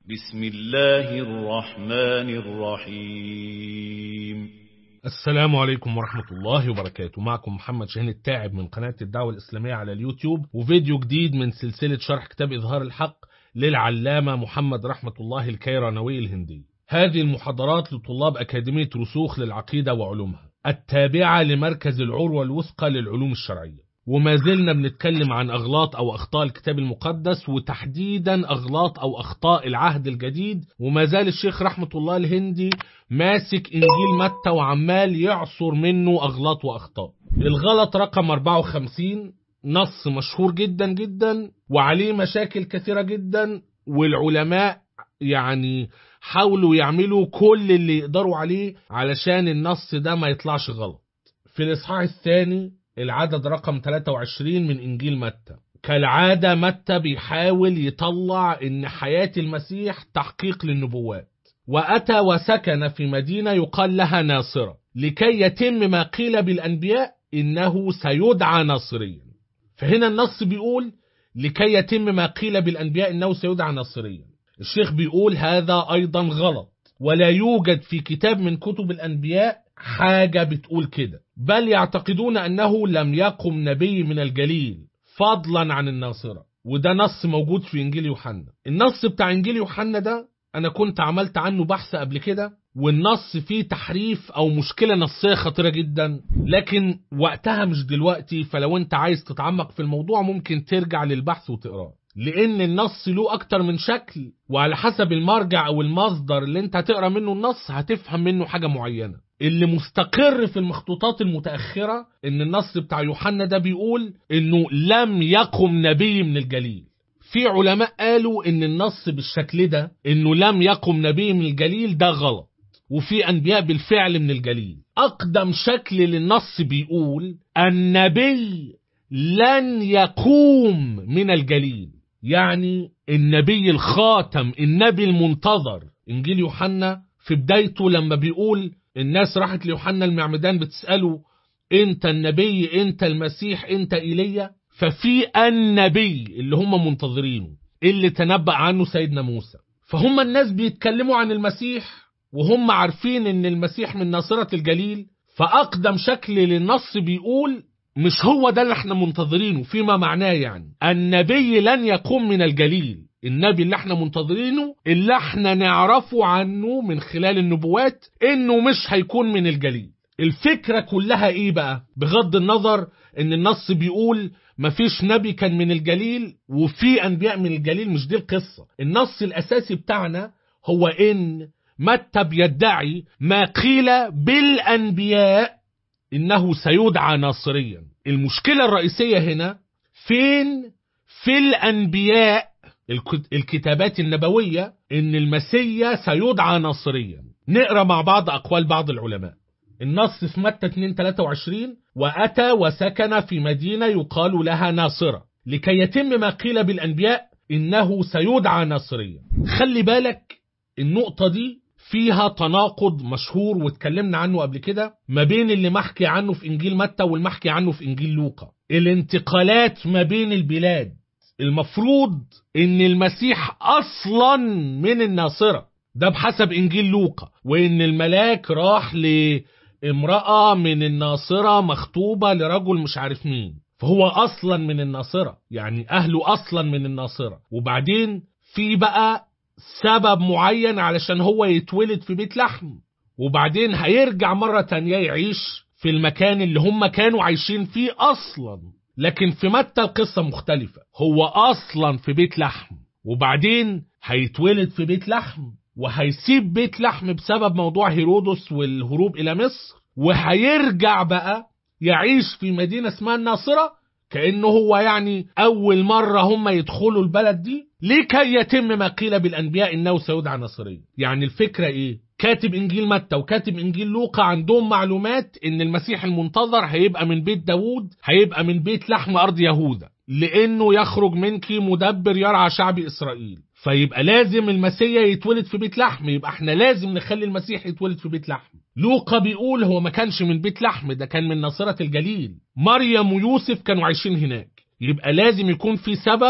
بسم الله الرحمن الرحيم السلام عليكم ورحمة الله وبركاته معكم محمد شاهين التاعب من قناة الدعوة الإسلامية على اليوتيوب وفيديو جديد من سلسلة شرح كتاب إظهار الحق للعلامة محمد رحمة الله الكيرانوي الهندي هذه المحاضرات لطلاب أكاديمية رسوخ للعقيدة وعلومها التابعة لمركز العروة الوثقى للعلوم الشرعية وما زلنا بنتكلم عن أغلاط أو أخطاء الكتاب المقدس وتحديدا أغلاط أو أخطاء العهد الجديد وما زال الشيخ رحمة الله الهندي ماسك إنجيل متى وعمال يعصر منه أغلاط وأخطاء الغلط رقم 54 نص مشهور جدا جدا وعليه مشاكل كثيرة جدا والعلماء يعني حاولوا يعملوا كل اللي يقدروا عليه علشان النص ده ما يطلعش غلط في الإصحاح الثاني العدد رقم 23 من إنجيل متى كالعادة متى بيحاول يطلع إن حياة المسيح تحقيق للنبوات وأتى وسكن في مدينة يقال لها ناصرة لكي يتم ما قيل بالأنبياء إنه سيدعى ناصريا فهنا النص بيقول لكي يتم ما قيل بالأنبياء إنه سيدعى ناصريا الشيخ بيقول هذا أيضا غلط ولا يوجد في كتاب من كتب الأنبياء حاجة بتقول كده بل يعتقدون أنه لم يقم نبي من الجليل فضلا عن الناصرة وده نص موجود في إنجيل يوحنا النص بتاع إنجيل يوحنا ده أنا كنت عملت عنه بحث قبل كده والنص فيه تحريف أو مشكلة نصية خطيرة جدا لكن وقتها مش دلوقتي فلو أنت عايز تتعمق في الموضوع ممكن ترجع للبحث وتقراه لان النص له اكتر من شكل وعلى حسب المرجع او المصدر اللي انت هتقرا منه النص هتفهم منه حاجه معينه اللي مستقر في المخطوطات المتاخره ان النص بتاع يوحنا ده بيقول انه لم يقم نبي من الجليل في علماء قالوا ان النص بالشكل ده انه لم يقم نبي من الجليل ده غلط وفي انبياء بالفعل من الجليل اقدم شكل للنص بيقول النبي لن يقوم من الجليل يعني النبي الخاتم النبي المنتظر انجيل يوحنا في بدايته لما بيقول الناس راحت ليوحنا المعمدان بتساله انت النبي انت المسيح انت ايليا ففي النبي اللي هم منتظرينه اللي تنبأ عنه سيدنا موسى فهم الناس بيتكلموا عن المسيح وهم عارفين ان المسيح من ناصرة الجليل فأقدم شكل للنص بيقول مش هو ده اللي احنا منتظرينه فيما معناه يعني النبي لن يقوم من الجليل النبي اللي احنا منتظرينه اللي احنا نعرفه عنه من خلال النبوات انه مش هيكون من الجليل الفكرة كلها ايه بقى بغض النظر ان النص بيقول مفيش نبي كان من الجليل وفي انبياء من الجليل مش دي القصة النص الاساسي بتاعنا هو ان متى بيدعي ما قيل بالانبياء انه سيدعى ناصريا المشكلة الرئيسية هنا فين في الانبياء الكتابات النبوية ان المسيا سيدعى ناصريا نقرا مع بعض اقوال بعض العلماء النص في متى 2 23 واتى وسكن في مدينة يقال لها ناصرة لكي يتم ما قيل بالانبياء انه سيدعى ناصريا خلي بالك النقطة دي فيها تناقض مشهور واتكلمنا عنه قبل كده ما بين اللي محكي عنه في انجيل متى والمحكي عنه في انجيل لوقا الانتقالات ما بين البلاد المفروض ان المسيح اصلا من الناصره ده بحسب انجيل لوقا وان الملاك راح لامراه من الناصره مخطوبه لرجل مش عارف مين فهو اصلا من الناصره يعني اهله اصلا من الناصره وبعدين في بقى سبب معين علشان هو يتولد في بيت لحم وبعدين هيرجع مرة تانية يعيش في المكان اللي هم كانوا عايشين فيه أصلا لكن في متى القصة مختلفة هو أصلا في بيت لحم وبعدين هيتولد في بيت لحم وهيسيب بيت لحم بسبب موضوع هيرودس والهروب إلى مصر وهيرجع بقى يعيش في مدينة اسمها الناصرة كأنه هو يعني أول مرة هم يدخلوا البلد دي لكي يتم ما قيل بالأنبياء إنه سيدعى ناصريا يعني الفكرة إيه كاتب إنجيل متى وكاتب إنجيل لوقا عندهم معلومات إن المسيح المنتظر هيبقى من بيت داوود هيبقى من بيت لحم أرض يهوذا لأنه يخرج منك مدبر يرعى شعب إسرائيل فيبقى لازم المسيا يتولد في بيت لحم يبقى احنا لازم نخلي المسيح يتولد في بيت لحم لوقا بيقول هو ما كانش من بيت لحم ده كان من ناصرة الجليل مريم ويوسف كانوا عايشين هناك يبقى لازم يكون في سبب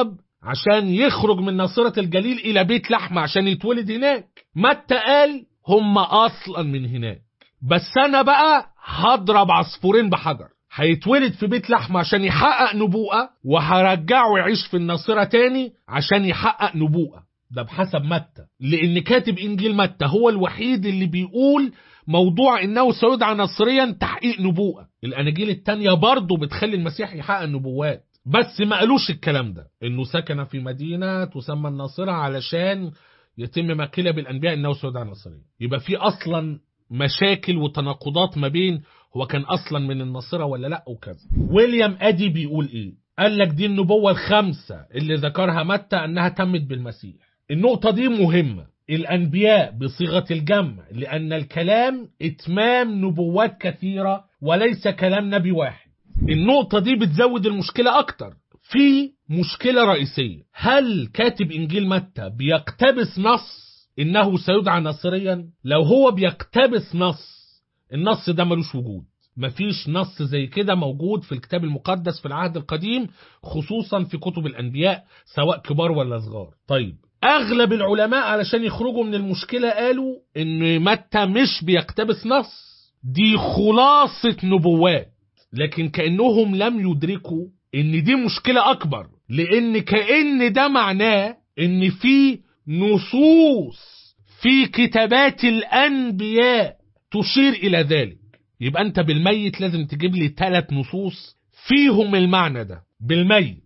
عشان يخرج من ناصرة الجليل إلى بيت لحم عشان يتولد هناك متى قال هم أصلا من هناك بس أنا بقى هضرب عصفورين بحجر هيتولد في بيت لحم عشان يحقق نبوءة وهرجعه يعيش في الناصرة تاني عشان يحقق نبوءة ده بحسب متى لأن كاتب إنجيل متى هو الوحيد اللي بيقول موضوع إنه سيدعى نصريا تحقيق نبوءة الأناجيل التانية برضه بتخلي المسيح يحقق النبوات بس ما قالوش الكلام ده إنه سكن في مدينة تسمى الناصرة علشان يتم ما قيل بالأنبياء إنه سيدعى نصريا يبقى في أصلا مشاكل وتناقضات ما بين هو كان اصلا من الناصره ولا لا وكذا ويليام ادي بيقول ايه قال لك دي النبوه الخامسه اللي ذكرها متى انها تمت بالمسيح النقطه دي مهمه الانبياء بصيغه الجمع لان الكلام اتمام نبوات كثيره وليس كلام نبي واحد النقطه دي بتزود المشكله اكتر في مشكله رئيسيه هل كاتب انجيل متى بيقتبس نص انه سيدعى ناصريا لو هو بيقتبس نص النص ده ملوش وجود مفيش نص زي كده موجود في الكتاب المقدس في العهد القديم خصوصا في كتب الانبياء سواء كبار ولا صغار طيب اغلب العلماء علشان يخرجوا من المشكله قالوا ان متى مش بيقتبس نص دي خلاصه نبوات لكن كانهم لم يدركوا ان دي مشكله اكبر لان كان ده معناه ان في نصوص في كتابات الانبياء تشير إلى ذلك يبقى أنت بالميت لازم تجيب لي ثلاث نصوص فيهم المعنى ده بالميت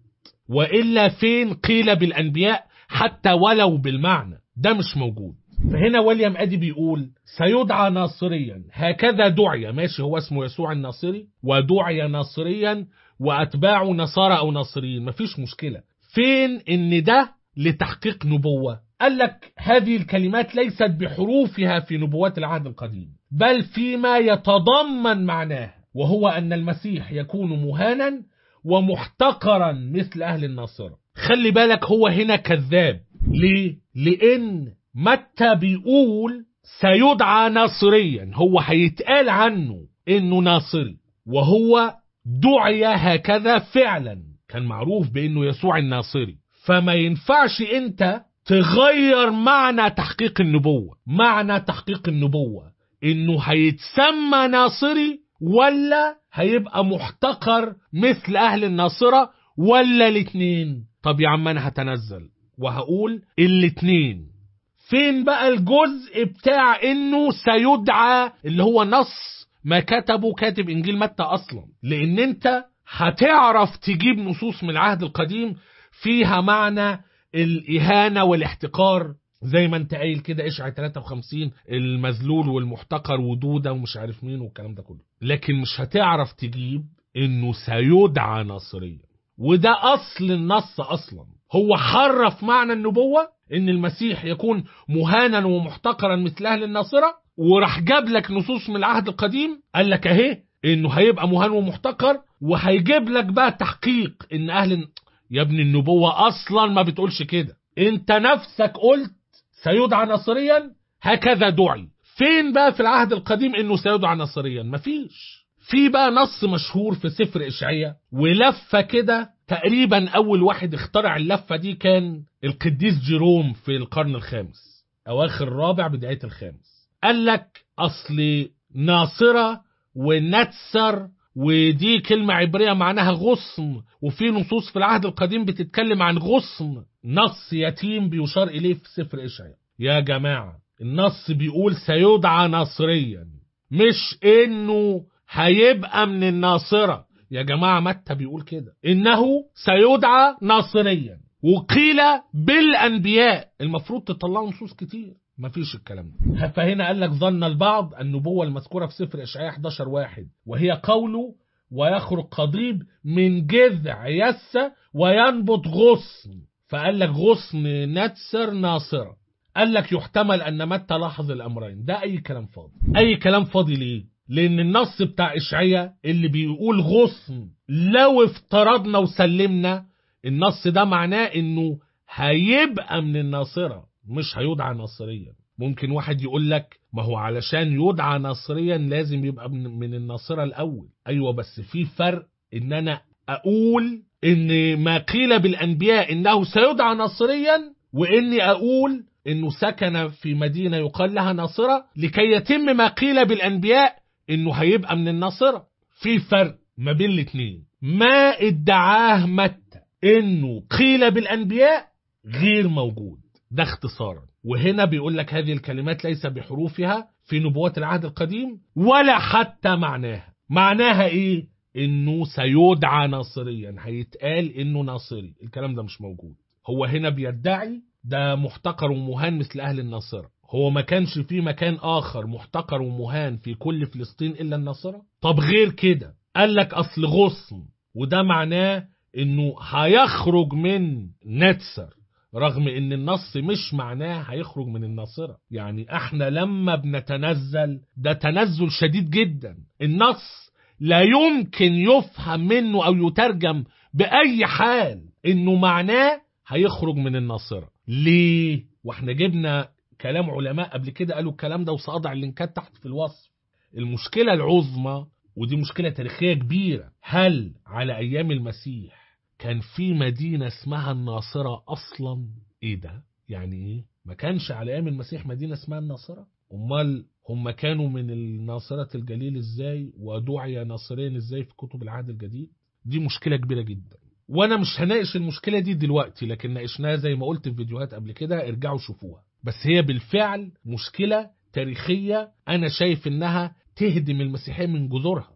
وإلا فين قيل بالأنبياء حتى ولو بالمعنى ده مش موجود فهنا ويليام أدي بيقول سيدعى ناصريا هكذا دعي ماشي هو اسمه يسوع الناصري ودعي ناصريا وأتباعه نصارى أو ناصريين مفيش مشكلة فين إن ده لتحقيق نبوة قال لك هذه الكلمات ليست بحروفها في نبوات العهد القديم بل فيما يتضمن معناه وهو أن المسيح يكون مهانا ومحتقرا مثل أهل الناصرة خلي بالك هو هنا كذاب ليه؟ لأن متى بيقول سيدعى ناصريا هو هيتقال عنه انه ناصري وهو دعي هكذا فعلا كان معروف بانه يسوع الناصري فما ينفعش انت تغير معنى تحقيق النبوة معنى تحقيق النبوة انه هيتسمى ناصري ولا هيبقى محتقر مثل اهل الناصرة ولا الاتنين طب يا عم انا هتنزل وهقول الاتنين فين بقى الجزء بتاع انه سيدعى اللي هو نص ما كتبه كاتب انجيل متى اصلا لان انت هتعرف تجيب نصوص من العهد القديم فيها معنى الاهانه والاحتقار زي ما انت قايل كده اشعة 53 المذلول والمحتقر ودودة ومش عارف مين والكلام ده كله لكن مش هتعرف تجيب انه سيدعى ناصريا وده اصل النص اصلا هو حرف معنى النبوة ان المسيح يكون مهانا ومحتقرا مثل اهل الناصرة وراح جاب لك نصوص من العهد القديم قال لك اهي انه هيبقى مهان ومحتقر وهيجيب لك بقى تحقيق ان اهل يا ابن النبوة اصلا ما بتقولش كده انت نفسك قلت سيدعى ناصريا هكذا دعي فين بقى في العهد القديم انه سيدعى ناصريا مفيش في بقى نص مشهور في سفر اشعياء ولفه كده تقريبا اول واحد اخترع اللفه دي كان القديس جيروم في القرن الخامس اواخر الرابع بدايه الخامس قال لك اصل ناصره ونتسر ودي كلمة عبرية معناها غصن وفي نصوص في العهد القديم بتتكلم عن غصن نص يتيم بيشار إليه في سفر إشعياء يا جماعة النص بيقول سيدعى ناصريا مش إنه هيبقى من الناصرة يا جماعة متى بيقول كده إنه سيدعى ناصريا وقيل بالأنبياء المفروض تطلعوا نصوص كتير مفيش الكلام ده فهنا قال لك ظن البعض النبوة المذكورة في سفر إشعياء 11 واحد وهي قوله ويخرج قضيب من جذع يسة وينبت غصن فقال لك غصن نتسر ناصرة قال لك يحتمل أن متى لاحظ الأمرين ده أي كلام فاضي أي كلام فاضي ليه لأن النص بتاع إشعياء اللي بيقول غصن لو افترضنا وسلمنا النص ده معناه إنه هيبقى من الناصره مش هيدعى ناصريا ممكن واحد يقول لك ما هو علشان يدعى ناصريا لازم يبقى من, من الناصرة الأول أيوة بس في فرق إن أنا اقول ان ما قيل بالانبياء انه سيدعى ناصريا واني اقول انه سكن في مدينه يقال لها ناصره لكي يتم ما قيل بالانبياء انه هيبقى من الناصره في فرق ما بين الاثنين ما ادعاه متى انه قيل بالانبياء غير موجود ده اختصارا وهنا بيقول لك هذه الكلمات ليس بحروفها في نبوات العهد القديم ولا حتى معناها معناها ايه انه سيدعى ناصريا هيتقال انه ناصري الكلام ده مش موجود هو هنا بيدعي ده محتقر ومهان مثل اهل الناصره هو ما كانش في مكان اخر محتقر ومهان في كل فلسطين الا الناصره طب غير كده قال لك اصل غصن وده معناه انه هيخرج من نتسر رغم ان النص مش معناه هيخرج من الناصرة يعني احنا لما بنتنزل ده تنزل شديد جدا النص لا يمكن يفهم منه او يترجم باي حال انه معناه هيخرج من الناصرة ليه واحنا جبنا كلام علماء قبل كده قالوا الكلام ده وسأضع اللينكات تحت في الوصف المشكلة العظمى ودي مشكلة تاريخية كبيرة هل على أيام المسيح كان في مدينة اسمها الناصرة أصلا إيه ده؟ يعني إيه؟ ما كانش على أيام المسيح مدينة اسمها الناصرة؟ أمال هم كانوا من الناصرة الجليل إزاي ودعي ناصريا إزاي في كتب العهد الجديد؟ دي مشكلة كبيرة جدا وانا مش هناقش المشكله دي دلوقتي لكن ناقشناها زي ما قلت في فيديوهات قبل كده ارجعوا شوفوها بس هي بالفعل مشكله تاريخيه انا شايف انها تهدم المسيحيه من جذورها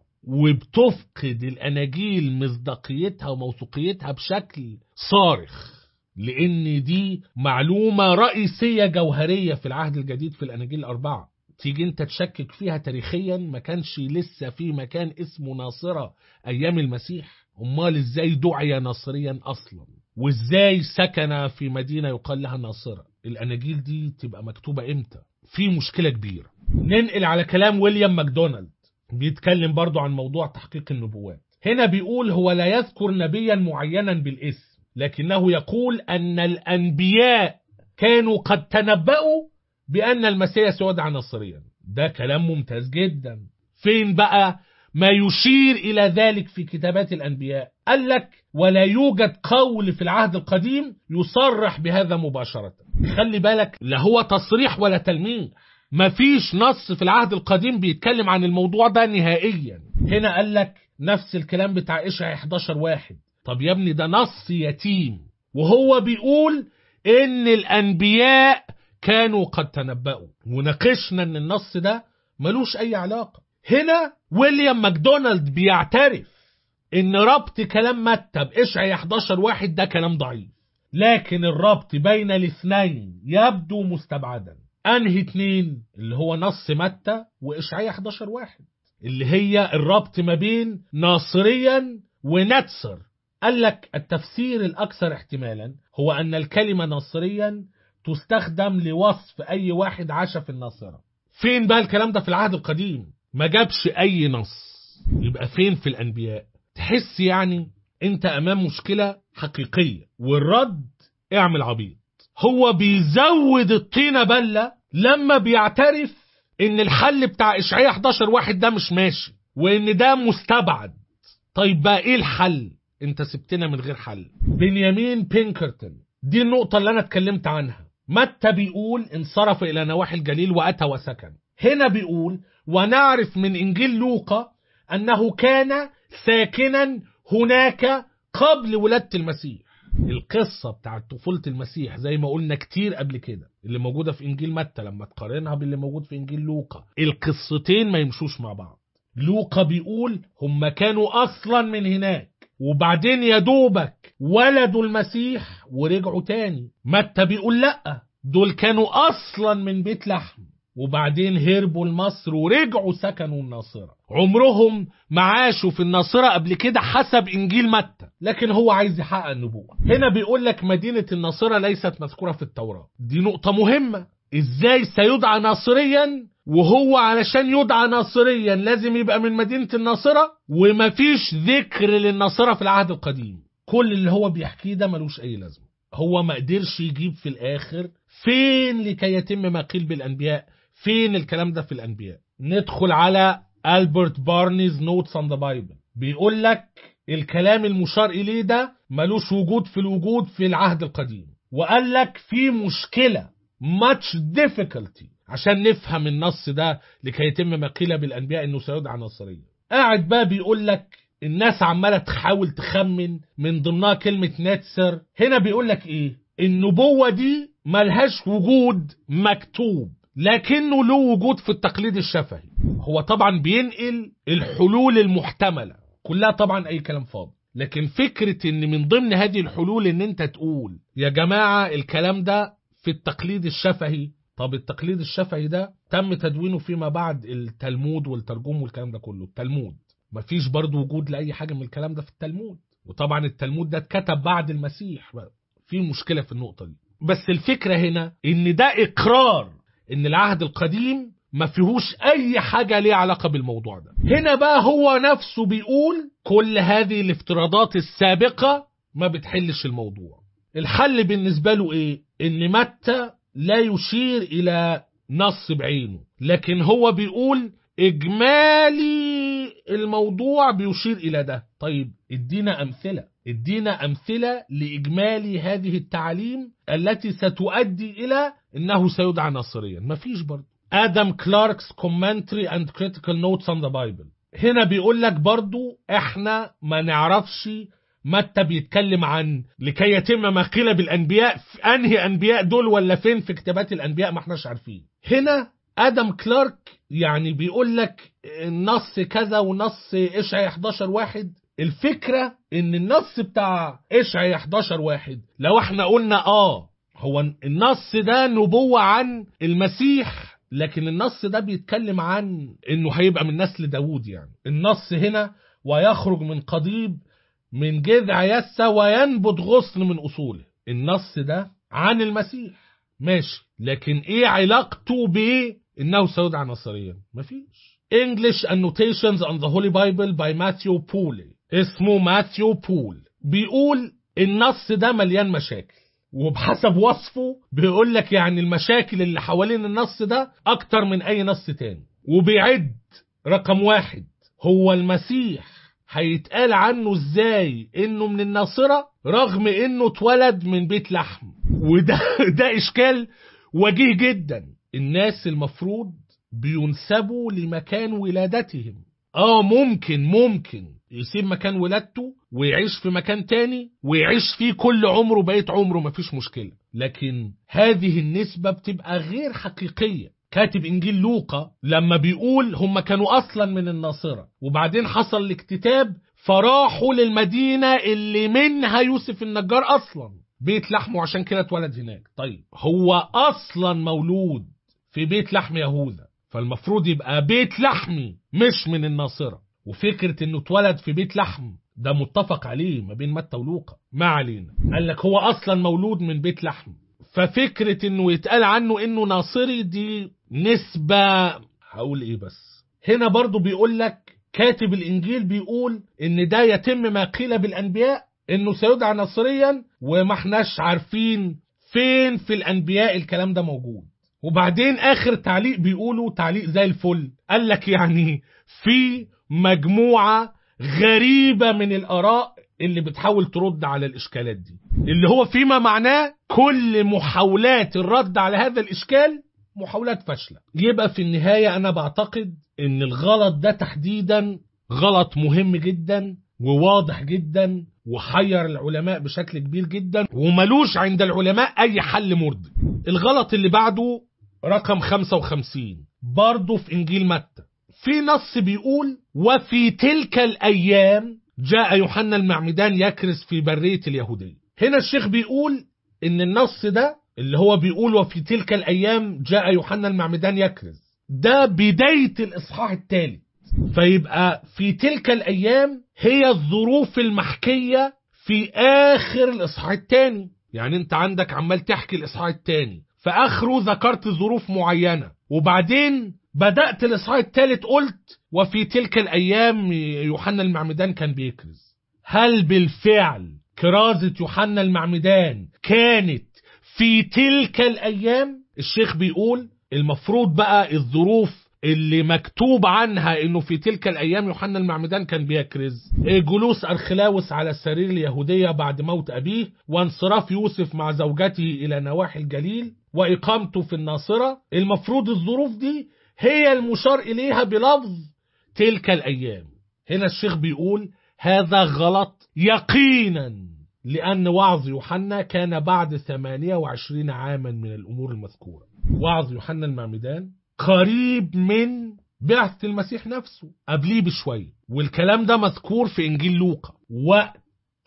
وبتفقد الاناجيل مصداقيتها وموثوقيتها بشكل صارخ لان دي معلومه رئيسيه جوهريه في العهد الجديد في الاناجيل الاربعه تيجي انت تشكك فيها تاريخيا ما كانش لسه في مكان اسمه ناصره ايام المسيح امال ازاي دعي ناصريا اصلا وازاي سكن في مدينه يقال لها ناصره الاناجيل دي تبقى مكتوبه امتى في مشكله كبيره ننقل على كلام ويليام ماكدونالد بيتكلم برضو عن موضوع تحقيق النبوات هنا بيقول هو لا يذكر نبيا معينا بالاسم لكنه يقول ان الانبياء كانوا قد تنبأوا بان المسيح سيدعى ناصريا ده كلام ممتاز جدا فين بقى ما يشير إلى ذلك في كتابات الأنبياء قال لك ولا يوجد قول في العهد القديم يصرح بهذا مباشرة خلي بالك لا هو تصريح ولا تلميح مفيش نص في العهد القديم بيتكلم عن الموضوع ده نهائيا هنا قال لك نفس الكلام بتاع إشعياء 11 واحد طب يا ابني ده نص يتيم وهو بيقول إن الأنبياء كانوا قد تنبأوا وناقشنا إن النص ده ملوش أي علاقة هنا ويليام ماكدونالد بيعترف ان ربط كلام متى بإشعياء 11 واحد ده كلام ضعيف لكن الربط بين الاثنين يبدو مستبعدا انهي اتنين اللي هو نص متى وإشعياء 11 واحد اللي هي الربط ما بين ناصريا ونتسر قال لك التفسير الأكثر احتمالا هو أن الكلمة ناصريا تستخدم لوصف أي واحد عاش في الناصرة فين بقى الكلام ده في العهد القديم ما جابش اي نص يبقى فين في الانبياء تحس يعني انت امام مشكلة حقيقية والرد اعمل عبيط هو بيزود الطينة بلة لما بيعترف ان الحل بتاع اشعياء 11 واحد ده مش ماشي وان ده مستبعد طيب بقى ايه الحل انت سبتنا من غير حل بنيامين بينكرتون دي النقطة اللي انا اتكلمت عنها متى بيقول انصرف الى نواحي الجليل واتى وسكن هنا بيقول ونعرف من إنجيل لوقا أنه كان ساكنا هناك قبل ولادة المسيح القصة بتاعت طفولة المسيح زي ما قلنا كتير قبل كده اللي موجودة في إنجيل متى لما تقارنها باللي موجود في إنجيل لوقا القصتين ما يمشوش مع بعض لوقا بيقول هم كانوا أصلا من هناك وبعدين يا دوبك ولدوا المسيح ورجعوا تاني متى بيقول لأ دول كانوا أصلا من بيت لحم وبعدين هربوا لمصر ورجعوا سكنوا الناصرة عمرهم ما عاشوا في الناصرة قبل كده حسب إنجيل متى لكن هو عايز يحقق النبوة هنا بيقول لك مدينة الناصرة ليست مذكورة في التوراة دي نقطة مهمة إزاي سيدعى ناصريا وهو علشان يدعى ناصريا لازم يبقى من مدينة الناصرة ومفيش ذكر للناصرة في العهد القديم كل اللي هو بيحكيه ده ملوش أي لازمة هو ما قدرش يجيب في الآخر فين لكي يتم ما قيل بالأنبياء فين الكلام ده في الأنبياء ندخل على ألبرت بارنيز نوتس on the بايبل بيقول لك الكلام المشار إليه ده ملوش وجود في الوجود في العهد القديم وقال لك في مشكلة much difficulty عشان نفهم النص ده لكي يتم ما قيل بالأنبياء إنه سيدعى نصريا قاعد بقى بيقول لك الناس عمالة تحاول تخمن من ضمنها كلمة نتسر هنا بيقول لك إيه النبوة دي ملهاش وجود مكتوب لكنه له وجود في التقليد الشفهي هو طبعا بينقل الحلول المحتملة كلها طبعا أي كلام فاضي لكن فكرة ان من ضمن هذه الحلول ان انت تقول يا جماعة الكلام ده في التقليد الشفهي طب التقليد الشفهي ده تم تدوينه فيما بعد التلمود والترجم والكلام ده كله التلمود مفيش برضو وجود لأي حاجة من الكلام ده في التلمود وطبعا التلمود ده اتكتب بعد المسيح في مشكلة في النقطة دي بس الفكرة هنا ان ده اقرار ان العهد القديم ما فيهوش اي حاجة ليها علاقة بالموضوع ده هنا بقى هو نفسه بيقول كل هذه الافتراضات السابقة ما بتحلش الموضوع الحل بالنسبة له ايه ان متى لا يشير الى نص بعينه لكن هو بيقول اجمالي الموضوع بيشير الى ده طيب ادينا امثله ادينا امثله لاجمالي هذه التعاليم التي ستؤدي الى انه سيدعى ناصريا مفيش برضه ادم كلاركس كومنتري اند كريتيكال نوتس اون ذا بايبل هنا بيقول لك برضو احنا ما نعرفش متى بيتكلم عن لكي يتم ما قيل بالانبياء في انهي انبياء دول ولا فين في كتابات الانبياء ما احناش عارفين هنا ادم كلارك يعني بيقول لك النص كذا ونص اشعيا 11 واحد الفكرة ان النص بتاع اشعيا 11 واحد لو احنا قلنا اه هو النص ده نبوة عن المسيح لكن النص ده بيتكلم عن انه هيبقى من نسل داوود يعني النص هنا ويخرج من قضيب من جذع يسى وينبت غصن من اصوله النص ده عن المسيح ماشي لكن ايه علاقته بايه انه سيدعى نصريا مفيش English Annotations on the Holy Bible by Matthew Poole اسمه ماثيو بول بيقول النص ده مليان مشاكل وبحسب وصفه بيقول لك يعني المشاكل اللي حوالين النص ده اكتر من اي نص تاني وبيعد رقم واحد هو المسيح هيتقال عنه ازاي انه من الناصرة رغم انه اتولد من بيت لحم وده ده اشكال وجيه جدا الناس المفروض بينسبوا لمكان ولادتهم اه ممكن ممكن يسيب مكان ولادته ويعيش في مكان تاني ويعيش فيه كل عمره بقيت عمره مفيش مشكلة لكن هذه النسبة بتبقى غير حقيقية كاتب انجيل لوقا لما بيقول هم كانوا اصلا من الناصرة وبعدين حصل الاكتتاب فراحوا للمدينة اللي منها يوسف النجار اصلا بيت لحمه عشان كده اتولد هناك طيب هو اصلا مولود في بيت لحم يهوذا فالمفروض يبقى بيت لحمي مش من الناصرة وفكرة انه اتولد في بيت لحم ده متفق عليه ما بين متى ولوقا ما علينا قال لك هو اصلا مولود من بيت لحم ففكرة انه يتقال عنه انه ناصري دي نسبة هقول ايه بس هنا برضو بيقول لك كاتب الانجيل بيقول ان ده يتم ما قيل بالانبياء انه سيدعى ناصريا وما احناش عارفين فين في الانبياء الكلام ده موجود وبعدين اخر تعليق بيقولوا تعليق زي الفل قال لك يعني في مجموعة غريبة من الآراء اللي بتحاول ترد على الإشكالات دي اللي هو فيما معناه كل محاولات الرد على هذا الإشكال محاولات فاشلة يبقى في النهاية أنا بعتقد إن الغلط ده تحديدا غلط مهم جدا وواضح جدا وحير العلماء بشكل كبير جدا وملوش عند العلماء أي حل مرضي الغلط اللي بعده رقم 55 برضه في إنجيل متى في نص بيقول وفي تلك الأيام جاء يوحنا المعمدان يكرز في برية اليهودية هنا الشيخ بيقول إن النص ده اللي هو بيقول وفي تلك الأيام جاء يوحنا المعمدان يكرز ده بداية الإصحاح الثالث فيبقى في تلك الأيام هي الظروف المحكية في آخر الإصحاح الثاني يعني أنت عندك عمال تحكي الإصحاح الثاني في آخره ذكرت ظروف معينة وبعدين بدأت الإصحاح الثالث قلت وفي تلك الأيام يوحنا المعمدان كان بيكرز هل بالفعل كرازة يوحنا المعمدان كانت في تلك الأيام الشيخ بيقول المفروض بقى الظروف اللي مكتوب عنها انه في تلك الايام يوحنا المعمدان كان بيكرز جلوس ارخلاوس على السرير اليهوديه بعد موت ابيه وانصراف يوسف مع زوجته الى نواحي الجليل واقامته في الناصره المفروض الظروف دي هي المشار اليها بلفظ تلك الايام هنا الشيخ بيقول هذا غلط يقينا لأن وعظ يوحنا كان بعد 28 عاما من الأمور المذكورة وعظ يوحنا المعمدان قريب من بعثة المسيح نفسه قبليه بشوية والكلام ده مذكور في إنجيل لوقا وقت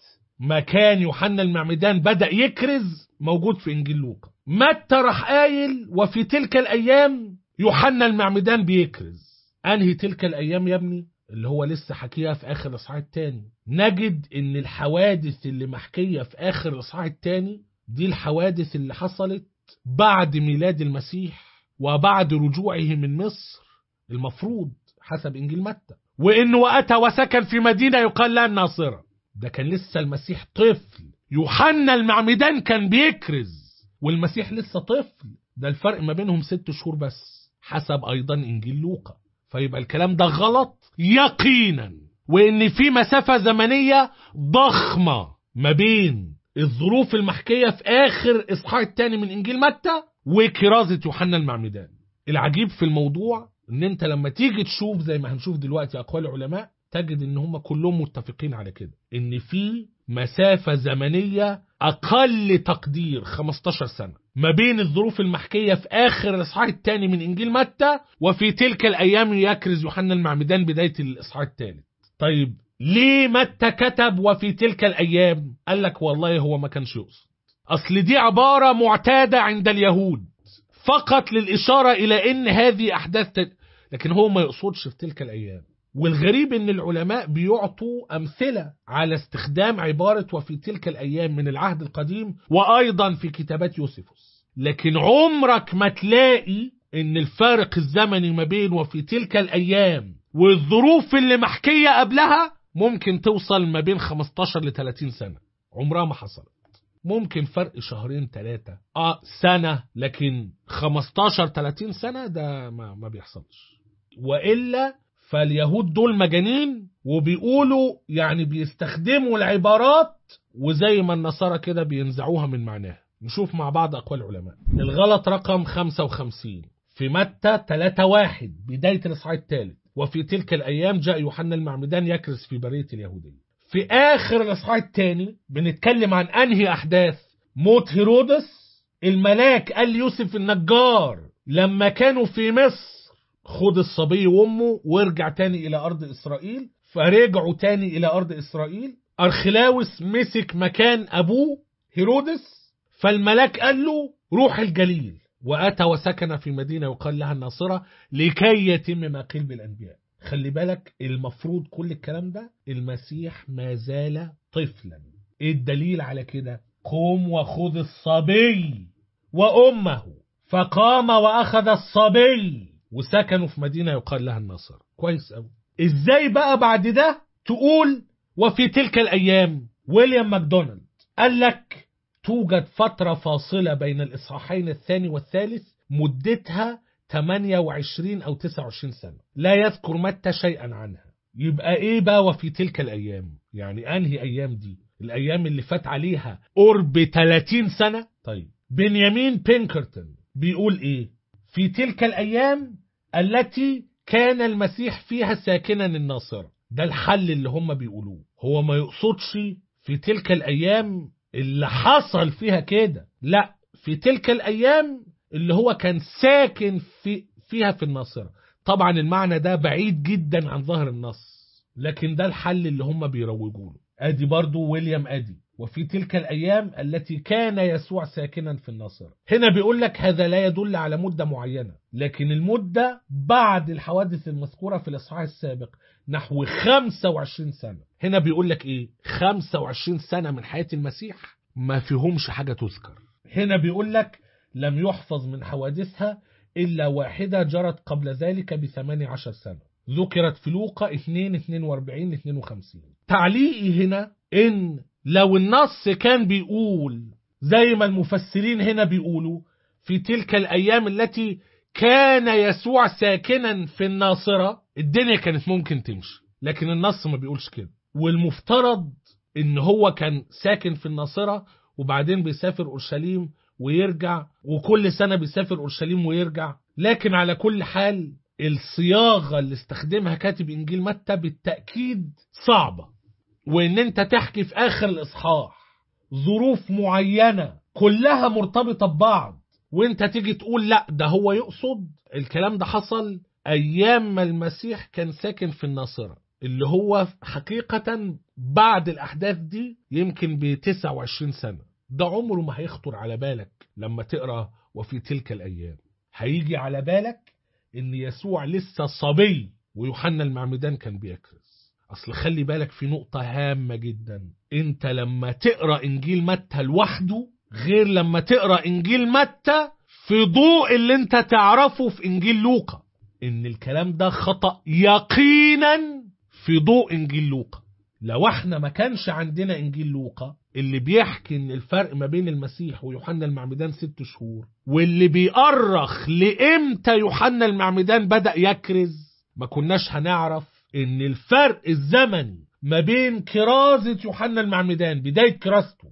ما كان يوحنا المعمدان بدأ يكرز موجود في إنجيل لوقا متى راح قايل وفي تلك الأيام يوحنا المعمدان بيكرز أنهي تلك الأيام يا ابني اللي هو لسه حكيها في آخر الإصحاح التاني نجد إن الحوادث اللي محكية في آخر الإصحاح التاني دي الحوادث اللي حصلت بعد ميلاد المسيح وبعد رجوعه من مصر المفروض حسب إنجيل متى وإنه وأتى وسكن في مدينة يقال لها الناصرة ده كان لسه المسيح طفل يوحنا المعمدان كان بيكرز والمسيح لسه طفل ده الفرق ما بينهم ست شهور بس حسب أيضا إنجيل لوقا فيبقى الكلام ده غلط يقينا وإن في مسافة زمنية ضخمة ما بين الظروف المحكية في آخر إصحاح الثاني من إنجيل متى وكرازة يوحنا المعمدان العجيب في الموضوع ان انت لما تيجي تشوف زي ما هنشوف دلوقتي اقوال العلماء تجد ان هم كلهم متفقين على كده ان في مسافة زمنية اقل تقدير 15 سنة ما بين الظروف المحكية في اخر الاصحاح الثاني من انجيل متى وفي تلك الايام يكرز يوحنا المعمدان بداية الاصحاح الثالث طيب ليه متى كتب وفي تلك الايام قال لك والله هو ما كانش يقصد اصل دي عبارة معتادة عند اليهود فقط للإشارة إلى أن هذه أحداث تد... لكن هو ما يقصدش في تلك الأيام والغريب أن العلماء بيعطوا أمثلة على استخدام عبارة وفي تلك الأيام من العهد القديم وأيضا في كتابات يوسفوس لكن عمرك ما تلاقي أن الفارق الزمني ما بين وفي تلك الأيام والظروف اللي محكية قبلها ممكن توصل ما بين 15 ل 30 سنة عمرها ما حصلت ممكن فرق شهرين ثلاثة اه سنة لكن 15 30 سنة ده ما, ما بيحصلش وإلا فاليهود دول مجانين وبيقولوا يعني بيستخدموا العبارات وزي ما النصارى كده بينزعوها من معناها نشوف مع بعض أقوال العلماء الغلط رقم 55 في متى 3 واحد بداية الإصحاح الثالث وفي تلك الأيام جاء يوحنا المعمدان يكرز في برية اليهودية في آخر الإصحاح الثاني بنتكلم عن أنهي أحداث موت هيرودس الملاك قال ليوسف النجار لما كانوا في مصر خد الصبي وامه وارجع تاني إلى أرض إسرائيل فرجعوا تاني إلى أرض إسرائيل أرخلاوس مسك مكان أبوه هيرودس فالملاك قال له روح الجليل وأتى وسكن في مدينة يقال لها الناصرة لكي يتم ما قيل بالأنبياء خلي بالك المفروض كل الكلام ده المسيح ما زال طفلا ايه الدليل على كده قوم وخذ الصبي وامه فقام واخذ الصبي وسكنوا في مدينه يقال لها النصر كويس قوي ازاي بقى بعد ده تقول وفي تلك الايام ويليام ماكدونالد قال لك توجد فتره فاصله بين الاصحاحين الثاني والثالث مدتها 28 أو 29 سنة لا يذكر متى شيئا عنها يبقى إيه بقى وفي تلك الأيام يعني أنهي أيام دي الأيام اللي فات عليها قرب 30 سنة طيب بنيامين بينكرتون بيقول إيه في تلك الأيام التي كان المسيح فيها ساكنا الناصرة ده الحل اللي هم بيقولوه هو ما يقصدش في تلك الأيام اللي حصل فيها كده لا في تلك الأيام اللي هو كان ساكن في فيها في الناصرة طبعا المعنى ده بعيد جدا عن ظاهر النص لكن ده الحل اللي هم بيروجوا له ادي برضو ويليام ادي وفي تلك الايام التي كان يسوع ساكنا في الناصرة هنا بيقول لك هذا لا يدل على مدة معينة لكن المدة بعد الحوادث المذكورة في الاصحاح السابق نحو 25 سنة هنا بيقول لك ايه 25 سنة من حياة المسيح ما فيهمش حاجة تذكر هنا بيقول لك لم يحفظ من حوادثها إلا واحدة جرت قبل ذلك بثماني عشر سنة ذكرت في لوقا 2 42 52 تعليقي هنا إن لو النص كان بيقول زي ما المفسرين هنا بيقولوا في تلك الأيام التي كان يسوع ساكنا في الناصرة الدنيا كانت ممكن تمشي لكن النص ما بيقولش كده والمفترض ان هو كان ساكن في الناصرة وبعدين بيسافر اورشليم ويرجع وكل سنة بيسافر اورشليم ويرجع لكن على كل حال الصياغة اللي استخدمها كاتب انجيل متى بالتأكيد صعبة وان انت تحكي في اخر الاصحاح ظروف معينة كلها مرتبطة ببعض وانت تيجي تقول لا ده هو يقصد الكلام ده حصل ايام ما المسيح كان ساكن في الناصرة اللي هو حقيقة بعد الاحداث دي يمكن ب 29 سنة ده عمره ما هيخطر على بالك لما تقرا وفي تلك الايام هيجي على بالك ان يسوع لسه صبي ويوحنا المعمدان كان بيكرز اصل خلي بالك في نقطة هامة جدا انت لما تقرا انجيل متى لوحده غير لما تقرا انجيل متى في ضوء اللي انت تعرفه في انجيل لوقا ان الكلام ده خطأ يقينا في ضوء انجيل لوقا لو احنا ما كانش عندنا انجيل لوقا اللي بيحكي ان الفرق ما بين المسيح ويوحنا المعمدان ست شهور واللي بيأرخ لامتى يوحنا المعمدان بدأ يكرز ما كناش هنعرف ان الفرق الزمني ما بين كرازة يوحنا المعمدان بداية كرازته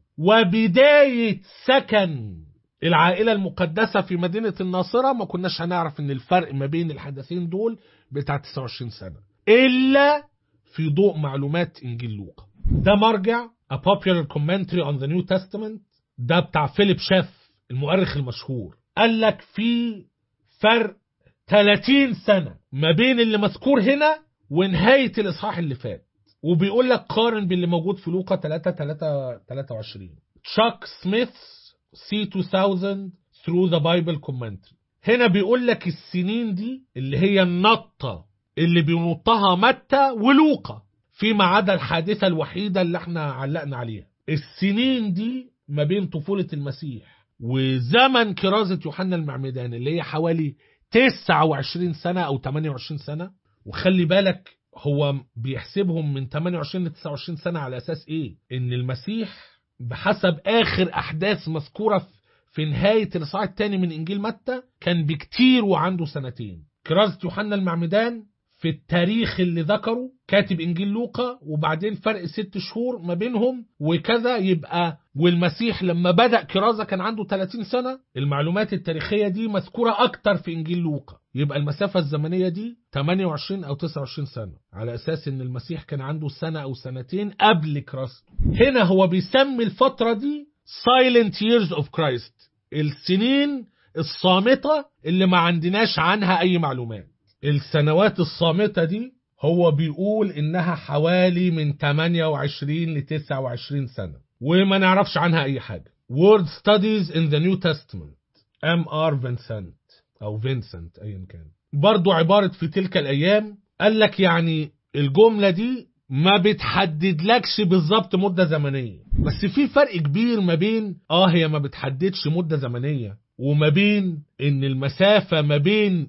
وبداية سكن العائلة المقدسة في مدينة الناصرة ما كناش هنعرف ان الفرق ما بين الحدثين دول بتاع 29 سنة إلا في ضوء معلومات إنجيل لوقا ده مرجع A Popular Commentary on the New Testament ده بتاع فيليب شاف المؤرخ المشهور قال لك في فرق 30 سنة ما بين اللي مذكور هنا ونهاية الإصحاح اللي فات وبيقول لك قارن باللي موجود في لوقا 3 3 23 تشاك سميث سي 2000 through the Bible commentary هنا بيقول لك السنين دي اللي هي النطة اللي بينطها متى ولوقا فيما عدا الحادثة الوحيدة اللي احنا علقنا عليها السنين دي ما بين طفولة المسيح وزمن كرازة يوحنا المعمدان اللي هي حوالي 29 سنة أو 28 سنة وخلي بالك هو بيحسبهم من 28 ل 29 سنة على أساس إيه؟ إن المسيح بحسب آخر أحداث مذكورة في نهاية الإصحاح الثاني من إنجيل متى كان بكتير وعنده سنتين كرازة يوحنا المعمدان في التاريخ اللي ذكره كاتب انجيل لوقا وبعدين فرق ست شهور ما بينهم وكذا يبقى والمسيح لما بدأ كرازة كان عنده 30 سنة المعلومات التاريخية دي مذكورة أكتر في إنجيل لوقا يبقى المسافة الزمنية دي 28 أو 29 سنة على أساس إن المسيح كان عنده سنة أو سنتين قبل كرازته هنا هو بيسمي الفترة دي Silent Years of Christ السنين الصامتة اللي ما عندناش عنها أي معلومات السنوات الصامتة دي هو بيقول إنها حوالي من 28 ل 29 سنة وما نعرفش عنها أي حاجة Word Studies in the New Testament M.R. Vincent أو فينسنت أيا كان برضو عبارة في تلك الأيام قال لك يعني الجملة دي ما بتحددلكش بالظبط مدة زمنية بس في فرق كبير ما بين اه هي ما بتحددش مدة زمنية وما بين ان المسافة ما بين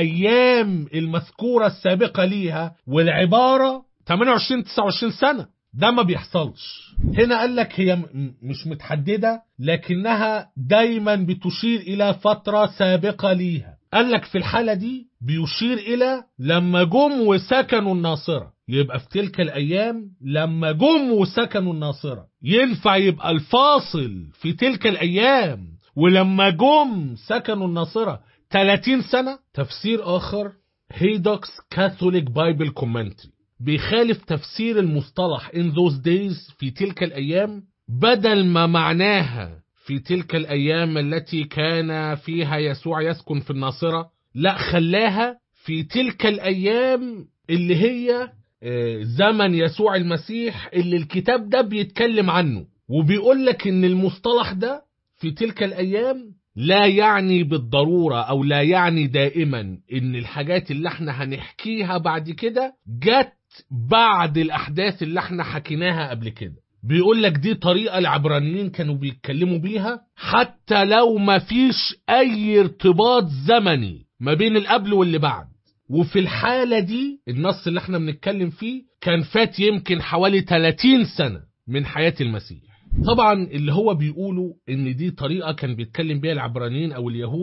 الايام المذكورة السابقة ليها والعبارة 28 29 سنة ده ما بيحصلش هنا قال لك هي م- مش متحددة لكنها دايما بتشير الى فترة سابقة ليها قال لك في الحالة دي بيشير الى لما جم وسكنوا الناصرة يبقى في تلك الايام لما جم وسكنوا الناصرة ينفع يبقى الفاصل في تلك الايام ولما جم سكنوا الناصرة 30 سنة تفسير آخر هيدوكس كاثوليك بايبل كومنتري بيخالف تفسير المصطلح in those days في تلك الأيام بدل ما معناها في تلك الأيام التي كان فيها يسوع يسكن في الناصرة لا خلاها في تلك الأيام اللي هي آه، زمن يسوع المسيح اللي الكتاب ده بيتكلم عنه وبيقول لك ان المصطلح ده في تلك الأيام لا يعني بالضرورة أو لا يعني دائما إن الحاجات اللي احنا هنحكيها بعد كده جت بعد الأحداث اللي احنا حكيناها قبل كده بيقول لك دي طريقة العبرانيين كانوا بيتكلموا بيها حتى لو ما فيش أي ارتباط زمني ما بين القبل واللي بعد وفي الحالة دي النص اللي احنا بنتكلم فيه كان فات يمكن حوالي 30 سنة من حياة المسيح طبعا اللي هو بيقولوا ان دي طريقة كان بيتكلم بيها العبرانيين او اليهود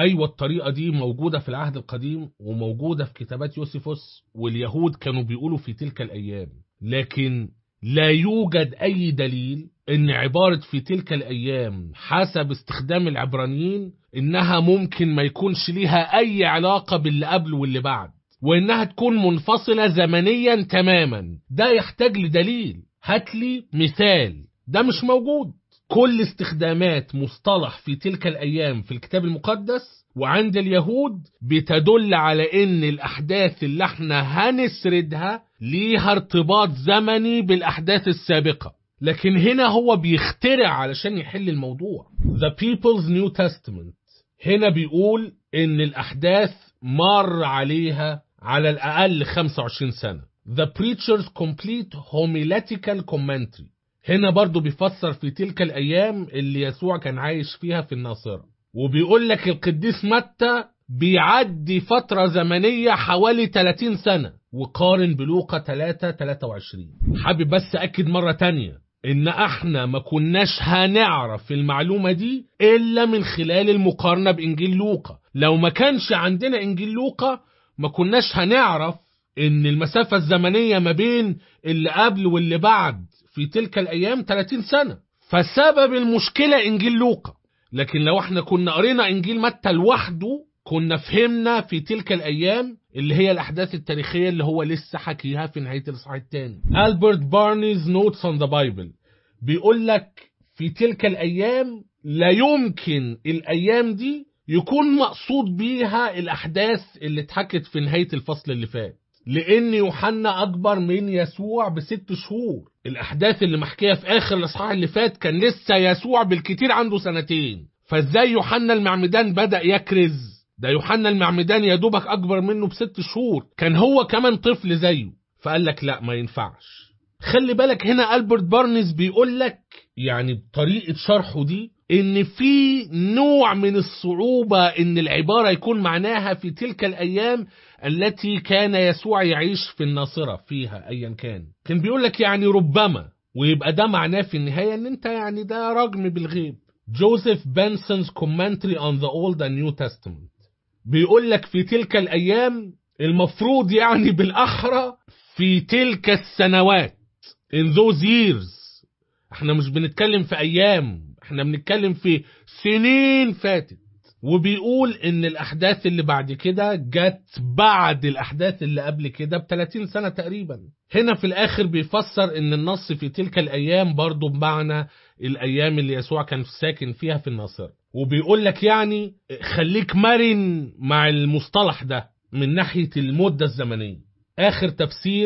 أيوة الطريقة دي موجودة في العهد القديم وموجودة في كتابات يوسيفوس واليهود كانوا بيقولوا في تلك الأيام لكن لا يوجد أي دليل إن عبارة في تلك الأيام حسب استخدام العبرانيين إنها ممكن ما يكونش ليها أي علاقة باللي قبل واللي بعد وإنها تكون منفصلة زمنيا تماما ده يحتاج لدليل هاتلي مثال ده مش موجود كل استخدامات مصطلح في تلك الأيام في الكتاب المقدس وعند اليهود بتدل على ان الاحداث اللي احنا هنسردها ليها ارتباط زمني بالاحداث السابقة لكن هنا هو بيخترع علشان يحل الموضوع The People's New Testament هنا بيقول ان الاحداث مر عليها على الاقل 25 سنة The Preacher's Complete Homiletical Commentary هنا برضو بيفسر في تلك الايام اللي يسوع كان عايش فيها في الناصره وبيقول لك القديس متى بيعدي فترة زمنية حوالي 30 سنة وقارن بلوقا 3 23 حابب بس أكد مرة تانية إن إحنا ما كناش هنعرف المعلومة دي إلا من خلال المقارنة بإنجيل لوقا لو ما كانش عندنا إنجيل لوقا ما كناش هنعرف إن المسافة الزمنية ما بين اللي قبل واللي بعد في تلك الأيام 30 سنة فسبب المشكلة إنجيل لوقا لكن لو احنا كنا قرينا انجيل متى لوحده كنا فهمنا في تلك الايام اللي هي الاحداث التاريخيه اللي هو لسه حكيها في نهايه الاصحاح الثاني البرت بارنيز نوتس اون ذا بايبل بيقول لك في تلك الايام لا يمكن الايام دي يكون مقصود بيها الاحداث اللي اتحكت في نهايه الفصل اللي فات لان يوحنا اكبر من يسوع بست شهور الاحداث اللي محكيه في اخر الاصحاح اللي فات كان لسه يسوع بالكتير عنده سنتين فازاي يوحنا المعمدان بدا يكرز ده يوحنا المعمدان يا دوبك اكبر منه بست شهور كان هو كمان طفل زيه فقال لك لا ما ينفعش خلي بالك هنا البرت بارنز بيقول لك يعني بطريقه شرحه دي ان في نوع من الصعوبه ان العباره يكون معناها في تلك الايام التي كان يسوع يعيش في الناصره فيها ايا كان كان بيقول لك يعني ربما ويبقى ده معناه في النهايه ان انت يعني ده رجم بالغيب جوزيف بنسون's commentary on the Old and New Testament بيقول لك في تلك الايام المفروض يعني بالاحرى في تلك السنوات in those years احنا مش بنتكلم في ايام احنا بنتكلم في سنين فاتت وبيقول ان الاحداث اللي بعد كده جت بعد الاحداث اللي قبل كده ب 30 سنه تقريبا هنا في الاخر بيفسر ان النص في تلك الايام برضه بمعنى الايام اللي يسوع كان ساكن فيها في الناصره وبيقول لك يعني خليك مرن مع المصطلح ده من ناحيه المده الزمنيه اخر تفسير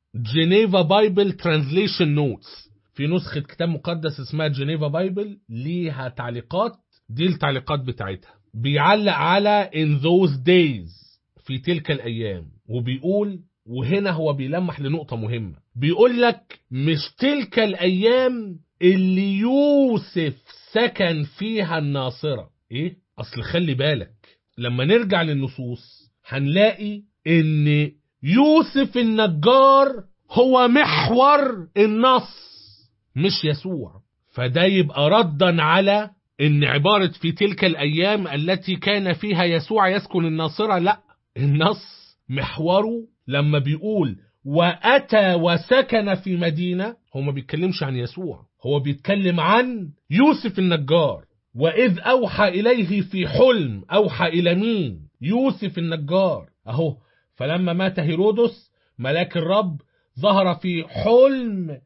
جنيفا بايبل ترانزليشن نوتس في نسخة كتاب مقدس اسمها جنيفا بايبل ليها تعليقات دي التعليقات بتاعتها بيعلق على in those days في تلك الأيام وبيقول وهنا هو بيلمح لنقطة مهمة بيقول لك مش تلك الأيام اللي يوسف سكن فيها الناصرة إيه؟ أصل خلي بالك لما نرجع للنصوص هنلاقي إن يوسف النجار هو محور النص مش يسوع فده يبقى ردا على ان عبارة في تلك الايام التي كان فيها يسوع يسكن الناصرة لا النص محوره لما بيقول واتى وسكن في مدينة هو ما بيتكلمش عن يسوع هو بيتكلم عن يوسف النجار واذ اوحى اليه في حلم اوحى الى مين يوسف النجار اهو فلما مات هيرودس ملاك الرب ظهر في حلم